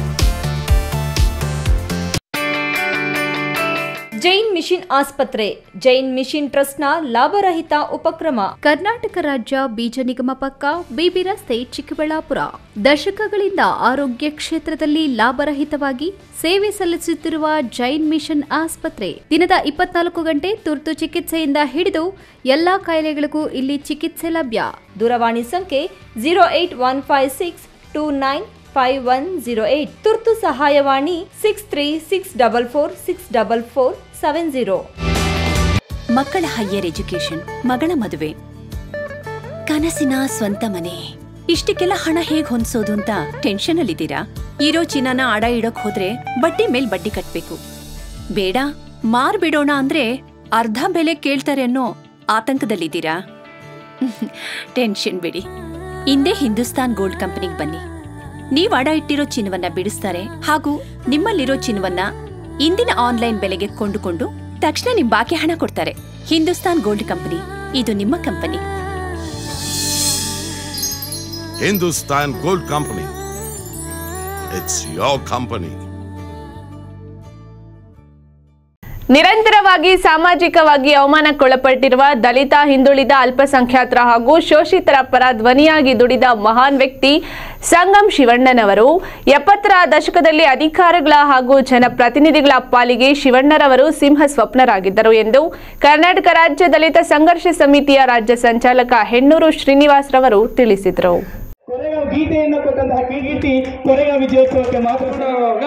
Speaker 18: ಜೈನ್ ಮಿಷನ್ ಆಸ್ಪತ್ರೆ ಜೈನ್ ಮಿಷನ್ ಟ್ರಸ್ಟ್ನ ಲಾಭರಹಿತ ಉಪಕ್ರಮ
Speaker 19: ಕರ್ನಾಟಕ ರಾಜ್ಯ ಬೀಜ ನಿಗಮ ಪಕ್ಕ ಬಿಬಿ ರಸ್ತೆ ಚಿಕ್ಕಬಳ್ಳಾಪುರ ದಶಕಗಳಿಂದ ಆರೋಗ್ಯ ಕ್ಷೇತ್ರದಲ್ಲಿ ಲಾಭರಹಿತವಾಗಿ ಸೇವೆ ಸಲ್ಲಿಸುತ್ತಿರುವ ಜೈನ್ ಮಿಷನ್ ಆಸ್ಪತ್ರೆ ದಿನದ ಇಪ್ಪತ್ನಾಲ್ಕು ಗಂಟೆ ತುರ್ತು ಚಿಕಿತ್ಸೆಯಿಂದ ಹಿಡಿದು ಎಲ್ಲಾ ಕಾಯಿಲೆಗಳಿಗೂ ಇಲ್ಲಿ ಚಿಕಿತ್ಸೆ ಲಭ್ಯ
Speaker 18: ದೂರವಾಣಿ ಸಂಖ್ಯೆ zero eight one five six two nine five one zero eight ತುರ್ತು ಸಹಾಯವಾಣಿ six three six double four six double four seven zero
Speaker 20: ಮಕ್ಕಳ ಹೈಯರ್ ಎಜುಕೇಶನ್ ಮಗಳ ಮದುವೆ ಕನಸಿನ ಸ್ವಂತ ಮನೆ ಇಷ್ಟಕ್ಕೆಲ್ಲ ಹಣ ಹೇಗ್ ಹೊಂದ್ಸೋದು ಅಂತ ಟೆನ್ಷನ್ ಅಲ್ಲಿದ್ದೀರಾ ಇರೋ ಚಿನ್ನನ ಅಡ ಇಡೋಕ್ ಹೋದ್ರೆ ಬಡ್ಡಿ ಮೇಲ್ ಬಡ್ಡಿ ಕಟ್ಬೇಕು ಬೇಡ ಮಾರ್ಬಿಡೋಣ ಅಂದ್ರೆ ಅರ್ಧ ಬೆಲೆ ಕೇಳ್ತಾರೆ ಅನ್ನೋ ಆತಂಕದಲ್ಲಿದ್ದೀರಾ ಟೆನ್ಷನ್ ಬಿಡಿ ಹಿಂದೆ ಹಿಂದೂಸ್ತಾನ್ ಗೋಲ್ಡ್ ಕಂಪನಿಗೆ ಬನ್ನಿ ನೀವ್ ಅಡ ಇಟ್ಟಿರೋ ಚಿನ್ನವನ್ನ ಬಿಡಿಸ್ತಾರೆ ಹಾಗೂ ನಿಮ್ಮಲ್ಲಿರೋ ಚಿನ್ನವನ್ನ ಇಂದಿನ ಆನ್ಲೈನ್ ಬೆಲೆಗೆ ಕೊಂಡುಕೊಂಡು ತಕ್ಷಣ ನಿಮ್ ಬಾಕಿ ಹಣ ಕೊಡ್ತಾರೆ ಹಿಂದೂಸ್ತಾನ್ ಗೋಲ್ಡ್ ಕಂಪನಿ ಇದು ನಿಮ್ಮ company
Speaker 21: Hindustan Gold Company. It's your company.
Speaker 9: ನಿರಂತರವಾಗಿ ಸಾಮಾಜಿಕವಾಗಿ ಅವಮಾನಕ್ಕೊಳಪಟ್ಟಿರುವ ದಲಿತ ಹಿಂದುಳಿದ ಅಲ್ಪಸಂಖ್ಯಾತರ ಹಾಗೂ ಶೋಷಿತರ ಪರ ಧ್ವನಿಯಾಗಿ ದುಡಿದ ಮಹಾನ್ ವ್ಯಕ್ತಿ ಸಂಗಮ್ ಶಿವಣ್ಣನವರು ಎಪ್ಪತ್ತರ ದಶಕದಲ್ಲಿ ಅಧಿಕಾರಿಗಳ ಹಾಗೂ ಜನಪ್ರತಿನಿಧಿಗಳ ಪಾಲಿಗೆ ಶಿವಣ್ಣರವರು ಸಿಂಹ ಸ್ವಪ್ನರಾಗಿದ್ದರು ಎಂದು ಕರ್ನಾಟಕ ರಾಜ್ಯ ದಲಿತ ಸಂಘರ್ಷ ಸಮಿತಿಯ ರಾಜ್ಯ ಸಂಚಾಲಕ ಹೆಣ್ಣೂರು ಶ್ರೀನಿವಾಸ್ ರವರು ತಿಳಿಸಿದರು
Speaker 4: ಕೊರೆಗಾಂವ್ ಗೀತೆಯನ್ನು ಕೊಟ್ಟಂತಹ ಕೀರ್ತಿ ಕೊರೆಗಾಂವ್ ವಿಜಯೋತ್ಸವಕ್ಕೆ ಮಾತನಾಡುವಾಗ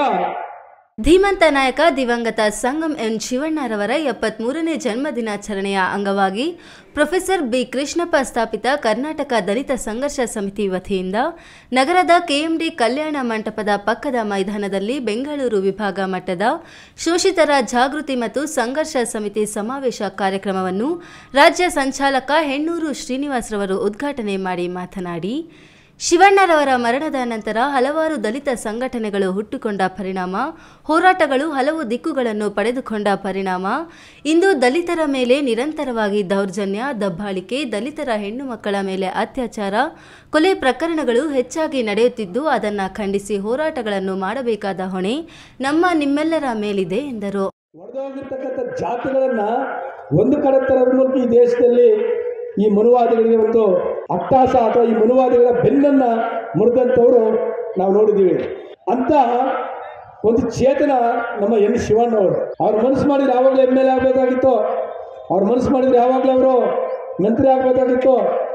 Speaker 2: ಧೀಮಂತ ನಾಯಕ ದಿವಂಗತ ಸಂಗಮ್ ಎನ್ ಶಿವಣ್ಣರವರ ಎಪ್ಪತ್ಮೂರನೇ ಜನ್ಮ ದಿನಾಚರಣೆಯ ಅಂಗವಾಗಿ ಪ್ರೊಫೆಸರ್ ಬಿ ಕೃಷ್ಣಪ್ಪ ಸ್ಥಾಪಿತ ಕರ್ನಾಟಕ ದಲಿತ ಸಂಘರ್ಷ ಸಮಿತಿ ವತಿಯಿಂದ ನಗರದ ಕೆಎಂಡಿ ಕಲ್ಯಾಣ ಮಂಟಪದ ಪಕ್ಕದ ಮೈದಾನದಲ್ಲಿ ಬೆಂಗಳೂರು ವಿಭಾಗ ಮಟ್ಟದ ಶೋಷಿತರ ಜಾಗೃತಿ ಮತ್ತು ಸಂಘರ್ಷ ಸಮಿತಿ ಸಮಾವೇಶ ಕಾರ್ಯಕ್ರಮವನ್ನು ರಾಜ್ಯ ಸಂಚಾಲಕ ಹೆಣ್ಣೂರು ಶ್ರೀನಿವಾಸ್ರವರು ಉದ್ಘಾಟನೆ ಮಾಡಿ ಮಾತನಾಡಿ ಶಿವಣ್ಣರವರ ಮರಣದ ನಂತರ ಹಲವಾರು ದಲಿತ ಸಂಘಟನೆಗಳು ಹುಟ್ಟುಕೊಂಡ ಪರಿಣಾಮ ಹೋರಾಟಗಳು ಹಲವು ದಿಕ್ಕುಗಳನ್ನು ಪಡೆದುಕೊಂಡ ಪರಿಣಾಮ ಇಂದು ದಲಿತರ ಮೇಲೆ ನಿರಂತರವಾಗಿ ದೌರ್ಜನ್ಯ ದಬ್ಬಾಳಿಕೆ ದಲಿತರ ಹೆಣ್ಣು ಮಕ್ಕಳ ಮೇಲೆ ಅತ್ಯಾಚಾರ ಕೊಲೆ ಪ್ರಕರಣಗಳು ಹೆಚ್ಚಾಗಿ ನಡೆಯುತ್ತಿದ್ದು ಅದನ್ನು ಖಂಡಿಸಿ ಹೋರಾಟಗಳನ್ನು ಮಾಡಬೇಕಾದ ಹೊಣೆ ನಮ್ಮ ನಿಮ್ಮೆಲ್ಲರ ಮೇಲಿದೆ ಎಂದರು
Speaker 4: ಒಡೆದೋಗಿರ್ತಕ್ಕಂಥ ಜಾತಿಗಳನ್ನ ಒಂದು ಕಡೆ ತರೋದ್ರ ಮೂಲಕ ಈ ದೇಶದಲ್ಲಿ ಈ ಮನುವಾದಿಗಳಿಗೆ ಒಂದು ಅಟ್ಟಾಸ ಅಥವಾ ಈ ಮನುವಾದಿಗಳ ಬೆನ್ನನ್ನ ಮುರಿದಂಥವ್ರು ನಾವು ನೋಡಿದ್ದೀವಿ ಅಂತ ಒಂದು ಚೇತನ ನಮ್ಮ ಎನ್ ಶಿವಣ್ಣ ಅವರು ಅವ್ರ ಮನಸ್ಸು ಮಾಡಿದ್ರೆ ಯಾವಾಗಲೂ ಎಮ್ ಎಲ್ ಎ ಆಗಬೇಕಾಗಿತ್ತು ಅವ್ರ ಮನಸ್ಸು ಮಾಡಿದ್ರೆ ಯಾವಾಗಲೂ ಅವರು ಮಂತ್ರಿ ಆಗಬೇಕಾಗಿತ್ತು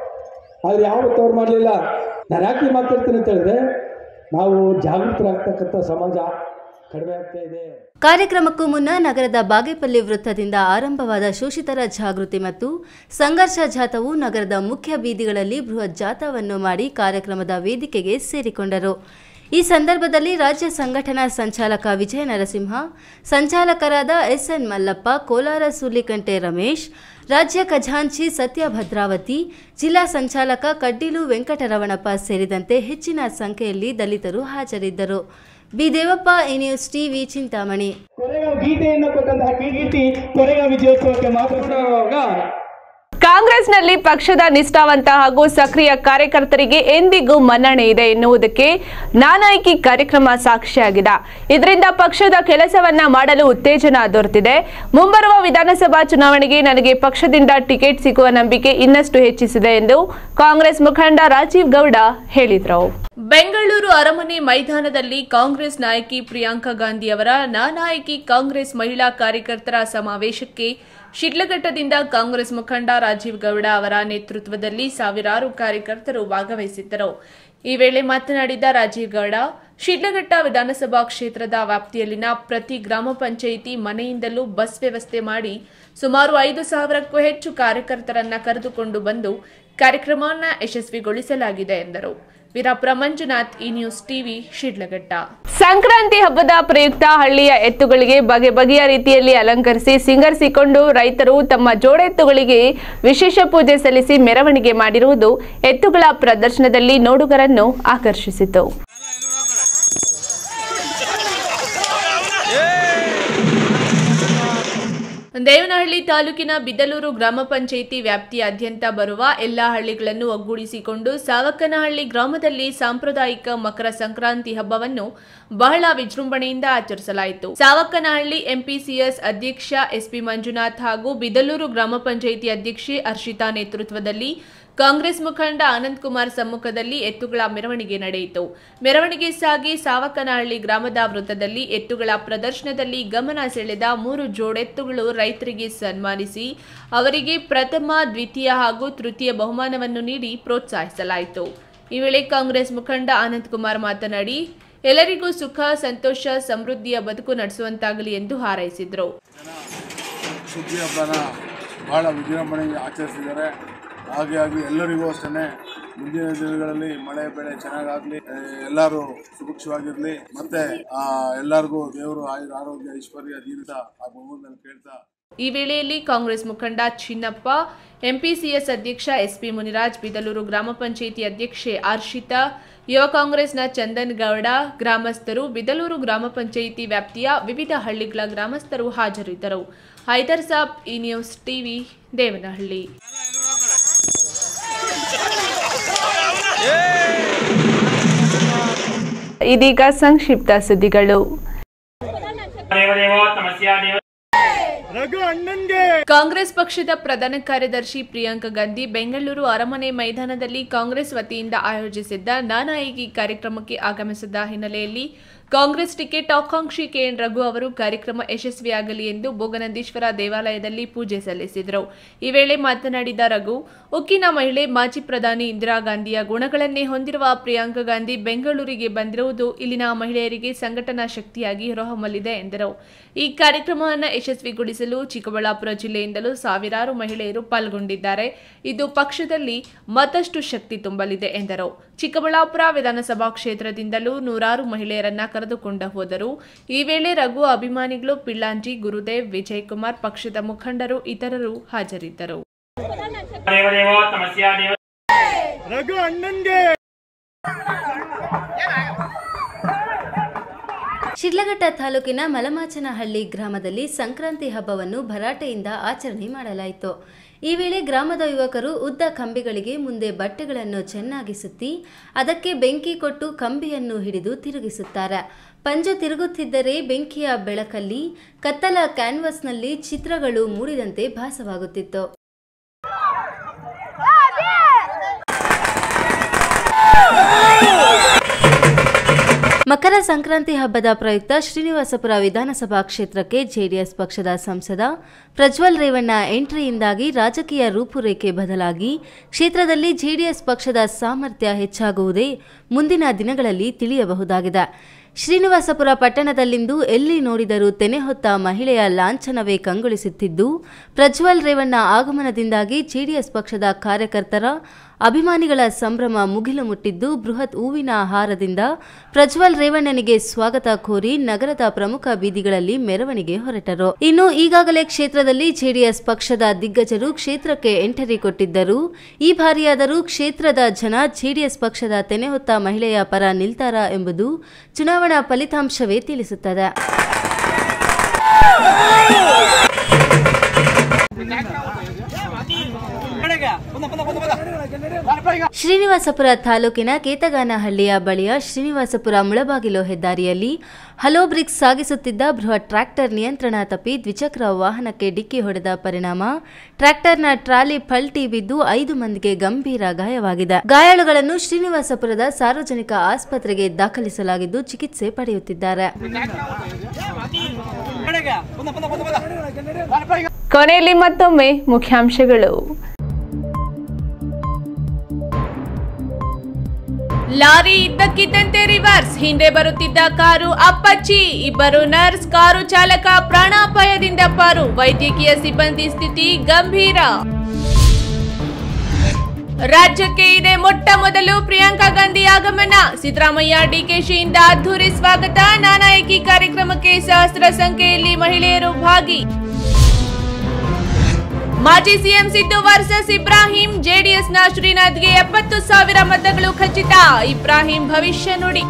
Speaker 4: ಆದ್ರೆ ಯಾವತ್ತೂ ಅವ್ರು ಮಾಡಲಿಲ್ಲ ನಾನು ಯಾಕೆ ಮಾತಾಡ್ತೀನಿ ಅಂತ ಹೇಳಿದ್ರೆ ನಾವು ಜಾಗೃತರಾಗ್ತಕ್ಕಂಥ ಸಮಾಜ ಕಡಿಮೆ ಆಗ್ತಾ ಇದೆ
Speaker 2: ಕಾರ್ಯಕ್ರಮಕ್ಕೂ ಮುನ್ನ ನಗರದ ಬಾಗೇಪಲ್ಲಿ ವೃತ್ತದಿಂದ ಆರಂಭವಾದ ಶೋಷಿತರ ಜಾಗೃತಿ ಮತ್ತು ಸಂಘರ್ಷ ಜಾಥವು ನಗರದ ಮುಖ್ಯ ಬೀದಿಗಳಲ್ಲಿ ಬೃಹತ್ ಜಾಥಾವನ್ನು ಮಾಡಿ ಕಾರ್ಯಕ್ರಮದ ವೇದಿಕೆಗೆ ಸೇರಿಕೊಂಡರು ಈ ಸಂದರ್ಭದಲ್ಲಿ ರಾಜ್ಯ ಸಂಘಟನಾ ಸಂಚಾಲಕ ವಿಜಯ ನರಸಿಂಹ ಸಂಚಾಲಕರಾದ ಎಸ್ಎನ್ ಮಲ್ಲಪ್ಪ ಕೋಲಾರ ಸೂಲಿಕಂಟೆ ರಮೇಶ್ ರಾಜ್ಯ ಖಜಾಂಚಿ ಸತ್ಯ ಭದ್ರಾವತಿ ಜಿಲ್ಲಾ ಸಂಚಾಲಕ ಕಡ್ಡಿಲು ವೆಂಕಟರಮಣಪ್ಪ ಸೇರಿದಂತೆ ಹೆಚ್ಚಿನ ಸಂಖ್ಯೆಯಲ್ಲಿ ದಲಿತರು ಹಾಜರಿದ್ದರು B Devappa A news TV Chintamani
Speaker 4: Koregaon ಗೀತೆಯನ್ನು ಕೊಟ್ಟಂತಹ ಕೀರ್ತಿ ಕೊರೆಗಾಂವ್ ವಿಜಯೋತ್ಸವಕ್ಕೆ ಮಾತನಾಡುವಾಗ
Speaker 9: ಕಾಂಗ್ರೆಸ್ನಲ್ಲಿ ಪಕ್ಷದ ನಿಷ್ಠಾವಂತ ಹಾಗೂ ಸಕ್ರಿಯ ಕಾರ್ಯಕರ್ತರಿಗೆ ಎಂದಿಗೂ ಮನ್ನಣೆ ಇದೆ ಎನ್ನುವುದಕ್ಕೆ ನಾನಾಯ್ಕಿ ಕಾರ್ಯಕ್ರಮ ಸಾಕ್ಷಿಯಾಗಿದೆ ಇದರಿಂದ ಪಕ್ಷದ ಕೆಲಸವನ್ನ ಮಾಡಲು ಉತ್ತೇಜನ ದೊರೆತಿದೆ ಮುಂಬರುವ ವಿಧಾನಸಭಾ ಚುನಾವಣೆಗೆ ನನಗೆ ಪಕ್ಷದಿಂದ ಟಿಕೆಟ್ ಸಿಗುವ ನಂಬಿಕೆ ಇನ್ನಷ್ಟು ಹೆಚ್ಚಿಸಿದೆ ಎಂದು ಕಾಂಗ್ರೆಸ್ ಮುಖಂಡ ರಾಜೀವ್ ಗೌಡ ಹೇಳಿದರು ಬೆಂಗಳೂರು ಅರಮನೆ ಮೈದಾನದಲ್ಲಿ ಕಾಂಗ್ರೆಸ್ ನಾಯಕಿ ಪ್ರಿಯಾಂಕಾ ಗಾಂಧಿ ಅವರ ನಾನಾಯಕಿ ಕಾಂಗ್ರೆಸ್ ಮಹಿಳಾ ಕಾರ್ಯಕರ್ತರ ಸಮಾವೇಶಕ್ಕೆ ಶಿಡ್ಲಘಟ್ಟದಿಂದ ಕಾಂಗ್ರೆಸ್ ಮುಖಂಡ ರಾಜೀವ್ ಗೌಡ ಅವರ ನೇತೃತ್ವದಲ್ಲಿ ಸಾವಿರಾರು ಕಾರ್ಯಕರ್ತರು ಭಾಗವಹಿಸಿದ್ದರು ಈ ವೇಳೆ ಮಾತನಾಡಿದ ರಾಜೀವ್ ಗೌಡ ಶಿಡ್ಲಘಟ್ಟ ವಿಧಾನಸಭಾ ಕ್ಷೇತ್ರದ ವ್ಯಾಪ್ತಿಯಲ್ಲಿನ ಪ್ರತಿ ಗ್ರಾಮ ಪಂಚಾಯಿತಿ ಮನೆಯಿಂದಲೂ ಬಸ್ ವ್ಯವಸ್ಥೆ ಮಾಡಿ ಸುಮಾರು ಐದು ಸಾವಿರಕ್ಕೂ ಹೆಚ್ಚು ಕಾರ್ಯಕರ್ತರನ್ನ ಕರೆದುಕೊಂಡು ಬಂದು ಕಾರ್ಯಕ್ರಮವನ್ನು ಯಶಸ್ವಿಗೊಳಿಸಲಾಗಿದೆ ಎಂದರು
Speaker 1: ವೀರಾಪುರ ಮಂಜುನಾಥ್ ಈ ನ್ಯೂಸ್ ಟಿವಿ ಶಿಡ್ಲಘಟ್ಟ
Speaker 9: ಸಂಕ್ರಾಂತಿ ಹಬ್ಬದ ಪ್ರಯುಕ್ತ ಹಳ್ಳಿಯ ಎತ್ತುಗಳಿಗೆ ಬಗೆ ಬಗೆಯ ರೀತಿಯಲ್ಲಿ ಅಲಂಕರಿಸಿ ಸಿಂಗರಿಸಿಕೊಂಡು ರೈತರು ತಮ್ಮ ಜೋಡೆತ್ತುಗಳಿಗೆ ವಿಶೇಷ ಪೂಜೆ ಸಲ್ಲಿಸಿ ಮೆರವಣಿಗೆ ಮಾಡಿರುವುದು ಎತ್ತುಗಳ ಪ್ರದರ್ಶನದಲ್ಲಿ ನೋಡುಗರನ್ನು ಆಕರ್ಷಿಸಿತು
Speaker 1: ದೇವನಹಳ್ಳಿ ತಾಲೂಕಿನ ಬಿದ್ದಲೂರು ಗ್ರಾಮ ಪಂಚಾಯಿತಿ ವ್ಯಾಪ್ತಿಯಾದ್ಯಂತ ಬರುವ ಎಲ್ಲಾ ಹಳ್ಳಿಗಳನ್ನು ಒಗ್ಗೂಡಿಸಿಕೊಂಡು ಸಾವಕ್ಕನಹಳ್ಳಿ ಗ್ರಾಮದಲ್ಲಿ ಸಾಂಪ್ರದಾಯಿಕ ಮಕರ ಸಂಕ್ರಾಂತಿ ಹಬ್ಬವನ್ನು ಬಹಳ ವಿಜೃಂಭಣೆಯಿಂದ ಆಚರಿಸಲಾಯಿತು ಸಾವಕ್ಕನಹಳ್ಳಿ ಎಂಪಿಸಿಎಸ್ ಅಧ್ಯಕ್ಷ ಎಸ್ಪಿ ಮಂಜುನಾಥ್ ಹಾಗೂ ಬಿದಲೂರು ಗ್ರಾಮ ಪಂಚಾಯಿತಿ ಅಧ್ಯಕ್ಷೆ ಹರ್ಷಿತಾ ನೇತೃತ್ವದಲ್ಲಿ ಕಾಂಗ್ರೆಸ್ ಮುಖಂಡ ಆನಂದ್ ಕುಮಾರ್ ಸಮ್ಮುಖದಲ್ಲಿ ಎತ್ತುಗಳ ಮೆರವಣಿಗೆ ನಡೆಯಿತು ಮೆರವಣಿಗೆ ಸಾಗಿ ಸಾವಕನಹಳ್ಳಿ ಗ್ರಾಮದ ವೃತ್ತದಲ್ಲಿ ಎತ್ತುಗಳ ಪ್ರದರ್ಶನದಲ್ಲಿ ಗಮನ ಸೆಳೆದ ಮೂರು ಜೋಡೆತ್ತುಗಳು ರೈತರಿಗೆ ಸನ್ಮಾನಿಸಿ ಅವರಿಗೆ ಪ್ರಥಮ ದ್ವಿತೀಯ ಹಾಗೂ ತೃತೀಯ ಬಹುಮಾನವನ್ನು ನೀಡಿ ಪ್ರೋತ್ಸಾಹಿಸಲಾಯಿತು ಈ ವೇಳೆ ಕಾಂಗ್ರೆಸ್ ಮುಖಂಡ ಆನಂದ್ ಕುಮಾರ್ ಮಾತನಾಡಿ ಎಲ್ಲರಿಗೂ ಸುಖ ಸಂತೋಷ ಸಮೃದ್ಧಿಯ ಬದುಕು ನಡೆಸುವಂತಾಗಲಿ ಎಂದು ಹಾರೈಸಿದರು
Speaker 5: ಸುಗ್ಗಿ ಹಬ್ಬನ ಭಾಳ ವಿಜೃಂಭಣೆಗೆ ಆಚರಿಸಿದ್ದಾರೆ ಹಾಗೆ ಆಗಿ ಎಲ್ಲರಿಗೂ ಅಷ್ಟೇ ಮುಂದಿನ ದಿನಗಳಲ್ಲಿ ಮಳೆ ಬೆಳೆ ಚೆನ್ನಾಗಾಗಲಿ ಎಲ್ಲರೂ ಸುಭಿಕ್ಷವಾಗಿರಲಿ ಮತ್ತೆ ಆ, ಎಲ್ಲರಿಗೂ ದೇವರು ಆಯುರ ಆರೋಗ್ಯ ಐಶ್ವರ್ಯ ದೀರ್ಘ ಆ ಭಗವಂತನ ಕೇಳ್ತಾ
Speaker 1: ಈ ವೇಳೆಯಲ್ಲಿ ಕಾಂಗ್ರೆಸ್ ಮುಖಂಡ ಚಿನ್ನಪ್ಪ ಎಂಪಿಸಿಎಸ್ ಅಧ್ಯಕ್ಷ ಎಸ್ಪಿ ಮುನಿರಾಜ್ ಬಿದಲೂರು ಗ್ರಾಮ ಪಂಚಾಯಿತಿ ಅಧ್ಯಕ್ಷೆ ಹರ್ಷಿತಾ ಯುವ ಕಾಂಗ್ರೆಸ್ನ ಚಂದನ್ ಗೌಡ ಗ್ರಾಮಸ್ಥರು ಬಿದಲೂರು ಗ್ರಾಮ ಪಂಚಾಯಿತಿ ವ್ಯಾಪ್ತಿಯ ವಿವಿಧ ಹಳ್ಳಿಗಳ ಗ್ರಾಮಸ್ಥರು ಹಾಜರಿದ್ದರು ಹೈದರ್ ಸಾಬ್ ಈ ನ್ಯೂಸ್ ಟಿವಿ ದೇವನಹಳ್ಳಿ
Speaker 9: ಇದೀಗ ಸಂಕ್ಷಿಪ್ತ ಸುದ್ದಿಗಳು
Speaker 1: ಕಾಂಗ್ರೆಸ್ ಪಕ್ಷದ ಪ್ರಧಾನ ಕಾರ್ಯದರ್ಶಿ ಪ್ರಿಯಾಂಕಾ ಗಾಂಧಿ ಬೆಂಗಳೂರು ಅರಮನೆ ಮೈದಾನದಲ್ಲಿ ಕಾಂಗ್ರೆಸ್ ವತಿಯಿಂದ ಆಯೋಜಿಸಿದ್ದ ನಾನಾಯಿಗಿ ಕಾರ್ಯಕ್ರಮಕ್ಕೆ ಆಗಮಿಸಿದ ಹಿನ್ನೆಲೆಯಲ್ಲಿ ಕಾಂಗ್ರೆಸ್ ಟಿಕೆಟ್ ಆಕಾಂಕ್ಷಿ ಕೆಎನ್ ರಘು ಅವರು ಕಾರ್ಯಕ್ರಮ ಯಶಸ್ವಿಯಾಗಲಿ ಎಂದು ಭೋಗನಂದೀಶ್ವರ ದೇವಾಲಯದಲ್ಲಿ ಪೂಜೆ ಸಲ್ಲಿಸಿದರು ಈ ವೇಳೆ ಮಾತನಾಡಿದ ರಘು ಉಕ್ಕಿನ ಮಹಿಳೆ ಮಾಜಿ ಪ್ರಧಾನಿ ಇಂದಿರಾ ಗಾಂಧಿಯ ಗುಣಗಳನ್ನೇ ಹೊಂದಿರುವ ಪ್ರಿಯಾಂಕಾ ಗಾಂಧಿ ಬೆಂಗಳೂರಿಗೆ ಬಂದಿರುವುದು ಇಲ್ಲಿನ ಮಹಿಳೆಯರಿಗೆ ಸಂಘಟನಾ ಶಕ್ತಿಯಾಗಿ ಹೊರಹೊಮ್ಮಲಿದೆ ಎಂದರು ಈ ಕಾರ್ಯಕ್ರಮವನ್ನು ಯಶಸ್ವಿಗೊಳಿಸಲು ಚಿಕ್ಕಬಳ್ಳಾಪುರ ಜಿಲ್ಲೆಯಿಂದಲೂ ಸಾವಿರಾರು ಮಹಿಳೆಯರು ಪಾಲ್ಗೊಂಡಿದ್ದಾರೆ ಇದು ಪಕ್ಷದಲ್ಲಿ ಮತ್ತಷ್ಟು ಶಕ್ತಿ ತುಂಬಲಿದೆ ಎಂದರು ಚಿಕ್ಕಬಳ್ಳಾಪುರ ವಿಧಾನಸಭಾ ಕ್ಷೇತ್ರದಿಂದಲೂ ನೂರಾರು ಮಹಿಳೆಯರನ್ನ ಕರೆದುಕೊಂಡ ಹೋದರು ಈ ವೇಳೆ ರಘು ಅಭಿಮಾನಿಗಳು ಪಿಳ್ಳಾಂಜಿ ಗುರುದೇವ್ ವಿಜಯ್ ಕುಮಾರ್ ಪಕ್ಷದ ಮುಖಂಡರು ಇತರರು ಹಾಜರಿದ್ದರು
Speaker 5: ರಘು ಅಣ್ಣನ್ಗೆ
Speaker 2: ಶಿಡ್ಲಘಟ್ಟ ತಾಲೂಕಿನ ಮಲಮಾಚನಹಳ್ಳಿ ಗ್ರಾಮದಲ್ಲಿ ಸಂಕ್ರಾಂತಿ ಹಬ್ಬವನ್ನು ಭರಾಟೆಯಿಂದ ಆಚರಣೆ ಮಾಡಲಾಯಿತು ಈ ವೇಳೆ ಗ್ರಾಮದ ಯುವಕರು ಉದ್ದ ಕಂಬಿಗಳಿಗೆ ಮುಂದೆ ಬಟ್ಟೆಗಳನ್ನು ಚೆನ್ನಾಗಿ ಸುತ್ತಿ ಅದಕ್ಕೆ ಬೆಂಕಿ ಕೊಟ್ಟು ಕಂಬಿಯನ್ನು ಹಿಡಿದು ತಿರುಗಿಸುತ್ತಾರೆ ಪಂಜು ತಿರುಗುತ್ತಿದ್ದರೆ ಬೆಂಕಿಯ ಬೆಳಕಲ್ಲಿ ಕತ್ತಲ ಕ್ಯಾನ್ವಾಸ್ನಲ್ಲಿ ಚಿತ್ರಗಳು ಮೂಡಿದಂತೆ ಭಾಸವಾಗುತ್ತಿತ್ತು ಮಕರ ಸಂಕ್ರಾಂತಿ ಹಬ್ಬದ ಪ್ರಯುಕ್ತ ಶ್ರೀನಿವಾಸಪುರ ವಿಧಾನಸಭಾ ಕ್ಷೇತ್ರಕ್ಕೆ ಜೆಡಿಎಸ್ ಪಕ್ಷದ ಸಂಸದ ಪ್ರಜ್ವಲ್ ರೇವಣ್ಣ ಎಂಟ್ರಿಯಿಂದಾಗಿ ರಾಜಕೀಯ ರೂಪುರೇಖೆ ಬದಲಾಗಿ ಕ್ಷೇತ್ರದಲ್ಲಿ ಜೆಡಿಎಸ್ ಪಕ್ಷದ ಸಾಮರ್ಥ್ಯ ಹೆಚ್ಚಾಗುವುದೇ ಮುಂದಿನ ದಿನಗಳಲ್ಲಿ ತಿಳಿಯಬಹುದಾಗಿದೆ ಶ್ರೀನಿವಾಸಪುರ ಪಟ್ಟಣದಲ್ಲಿಂದು ಎಲ್ಲಿ ನೋಡಿದರೂ ತೆನೆ ಹೊತ್ತ ಮಹಿಳೆಯ ಲಾಂಛನವೇ ಕಂಗೊಳಿಸುತ್ತಿದ್ದು ಪ್ರಜ್ವಲ್ ರೇವಣ್ಣ ಆಗಮನದಿಂದಾಗಿ ಜೆಡಿಎಸ್ ಪಕ್ಷದ ಕಾರ್ಯಕರ್ತರ ಅಭಿಮಾನಿಗಳ ಸಂಭ್ರಮ ಮುಗಿಲು ಮುಟ್ಟಿದ್ದು ಬೃಹತ್ ಹೂವಿನ ಹಾರದಿಂದ ಪ್ರಜ್ವಲ್ ರೇವಣ್ಣನಿಗೆ ಸ್ವಾಗತ ಕೋರಿ ನಗರದ ಪ್ರಮುಖ ಬೀದಿಗಳಲ್ಲಿ ಮೆರವಣಿಗೆ ಹೊರಟರು ಇನ್ನು ಈಗಾಗಲೇ ಕ್ಷೇತ್ರದಲ್ಲಿ ಜೆಡಿಎಸ್ ಪಕ್ಷದ ದಿಗ್ಗಜರು ಕ್ಷೇತ್ರಕ್ಕೆ ಎಂಟರಿ ಕೊಟ್ಟಿದ್ದರು ಈ ಬಾರಿಯಾದರೂ ಕ್ಷೇತ್ರದ ಜನ ಜೆಡಿಎಸ್ ಪಕ್ಷದ ತೆನೆ ಹೊತ್ತ ಮಹಿಳೆಯ ಪರ ನಿಲ್ತಾರಾ ಎಂಬುದು ಚುನಾವಣಾ ಫಲಿತಾಂಶವೇ ತಿಳಿಸುತ್ತದೆ ಶ್ರೀನಿವಾಸಪುರ ತಾಲೂಕಿನ ಕೇತಗಾನಹಳ್ಳಿಯ ಬಳಿಯ ಶ್ರೀನಿವಾಸಪುರ ಮುಳಬಾಗಿಲು ಹೆದ್ದಾರಿಯಲ್ಲಿ ಹಲೋ ಬ್ರಿಕ್ಸ್ ಸಾಗಿಸುತ್ತಿದ್ದ ಬೃಹತ್ ಟ್ರ್ಯಾಕ್ಟರ್ ನಿಯಂತ್ರಣ ತಪ್ಪಿ ದ್ವಿಚಕ್ರ ವಾಹನಕ್ಕೆ ಡಿಕ್ಕಿ ಹೊಡೆದ ಪರಿಣಾಮ ಟ್ರ್ಯಾಕ್ಟರ್ನ ಟ್ರಾಲಿ ಪಲ್ಟಿ ಬಿದ್ದು ಐದು ಮಂದಿಗೆ ಗಂಭೀರ ಗಾಯವಾಗಿದೆ ಗಾಯಾಳುಗಳನ್ನು ಶ್ರೀನಿವಾಸಪುರದ ಸಾರ್ವಜನಿಕ ಆಸ್ಪತ್ರೆಗೆ ದಾಖಲಿಸಲಾಗಿದ್ದು ಚಿಕಿತ್ಸೆ ಪಡೆಯುತ್ತಿದ್ದಾರೆ
Speaker 9: ಕೊನೆಯಲ್ಲಿ ಮತ್ತೊಮ್ಮೆ ಮುಖ್ಯಾಂಶಗಳು
Speaker 1: ಲಾರಿ ಇದ್ದಕ್ಕಿದ್ದಂತೆ ರಿವರ್ಸ್ ಹಿಂದೆ ಬರುತ್ತಿದ್ದ ಕಾರು ಅಪ್ಪಚ್ಚಿ ಇಬ್ಬರು ನರ್ಸ್ ಕಾರು ಚಾಲಕ ಪ್ರಾಣಾಪಾಯದಿಂದ ಪಾರು ವೈದ್ಯಕೀಯ ಸಿಬ್ಬಂದಿ ಸ್ಥಿತಿ ಗಂಭೀರ ರಾಜ್ಯಕ್ಕೆ ಇದೆ ಮೊಟ್ಟ ಮೊದಲು ಪ್ರಿಯಾಂಕಾ ಗಾಂಧಿ ಆಗಮನ ಸಿದ್ದರಾಮಯ್ಯ ಡಿಕೆಶಿಯಿಂದ ಅದ್ದೂರಿ ಸ್ವಾಗತ ನಾನಾಯಕಿ ಕಾರ್ಯಕ್ರಮಕ್ಕೆ ಸಹಸ್ರ ಸಂಖ್ಯೆಯಲ್ಲಿ ಮಹಿಳೆಯರು ಭಾಗಿ ಮಾಜಿ ಸಿಎಂ ಸಿದ್ದು ವರ್ಸಸ್ ಇಬ್ರಾಹಿಂ ಜೆಡಿಎಸ್ನ ಶ್ರೀನಾಥ್ಗೆ ಎಪ್ಪತ್ತು ಸಾವಿರ ಮತಗಳು ಖಚಿತ ಇಬ್ರಾಹಿಂ ಭವಿಷ್ಯ ನುಡಿ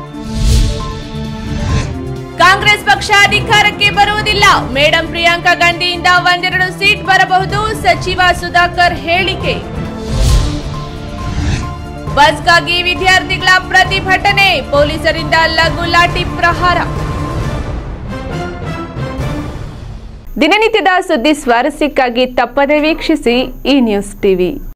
Speaker 1: ಕಾಂಗ್ರೆಸ್ ಪಕ್ಷ ಅಧಿಕಾರಕ್ಕೆ ಬರುವುದಿಲ್ಲ ಮೇಡಂ ಪ್ರಿಯಾಂಕಾ ಗಾಂಧಿಯಿಂದ ಒಂದೆರಡು ಸೀಟ್ ಬರಬಹುದು ಸಚಿವ ಸುಧಾಕರ್ ಹೇಳಿಕೆ ಬಸ್ಗಾಗಿ ವಿದ್ಯಾರ್ಥಿಗಳ ಪ್ರತಿಭಟನೆ ಪೊಲೀಸರಿಂದ ಲಘು ಲಾಠಿ ಪ್ರಹಾರ
Speaker 9: ದಿನನಿತ್ಯದ ಸುದ್ದಿ ಸ್ವಾರಸ್ಯಕ್ಕಾಗಿ ತಪ್ಪದೆ ವೀಕ್ಷಿಸಿ ಈ ನ್ಯೂಸ್ ಟಿವಿ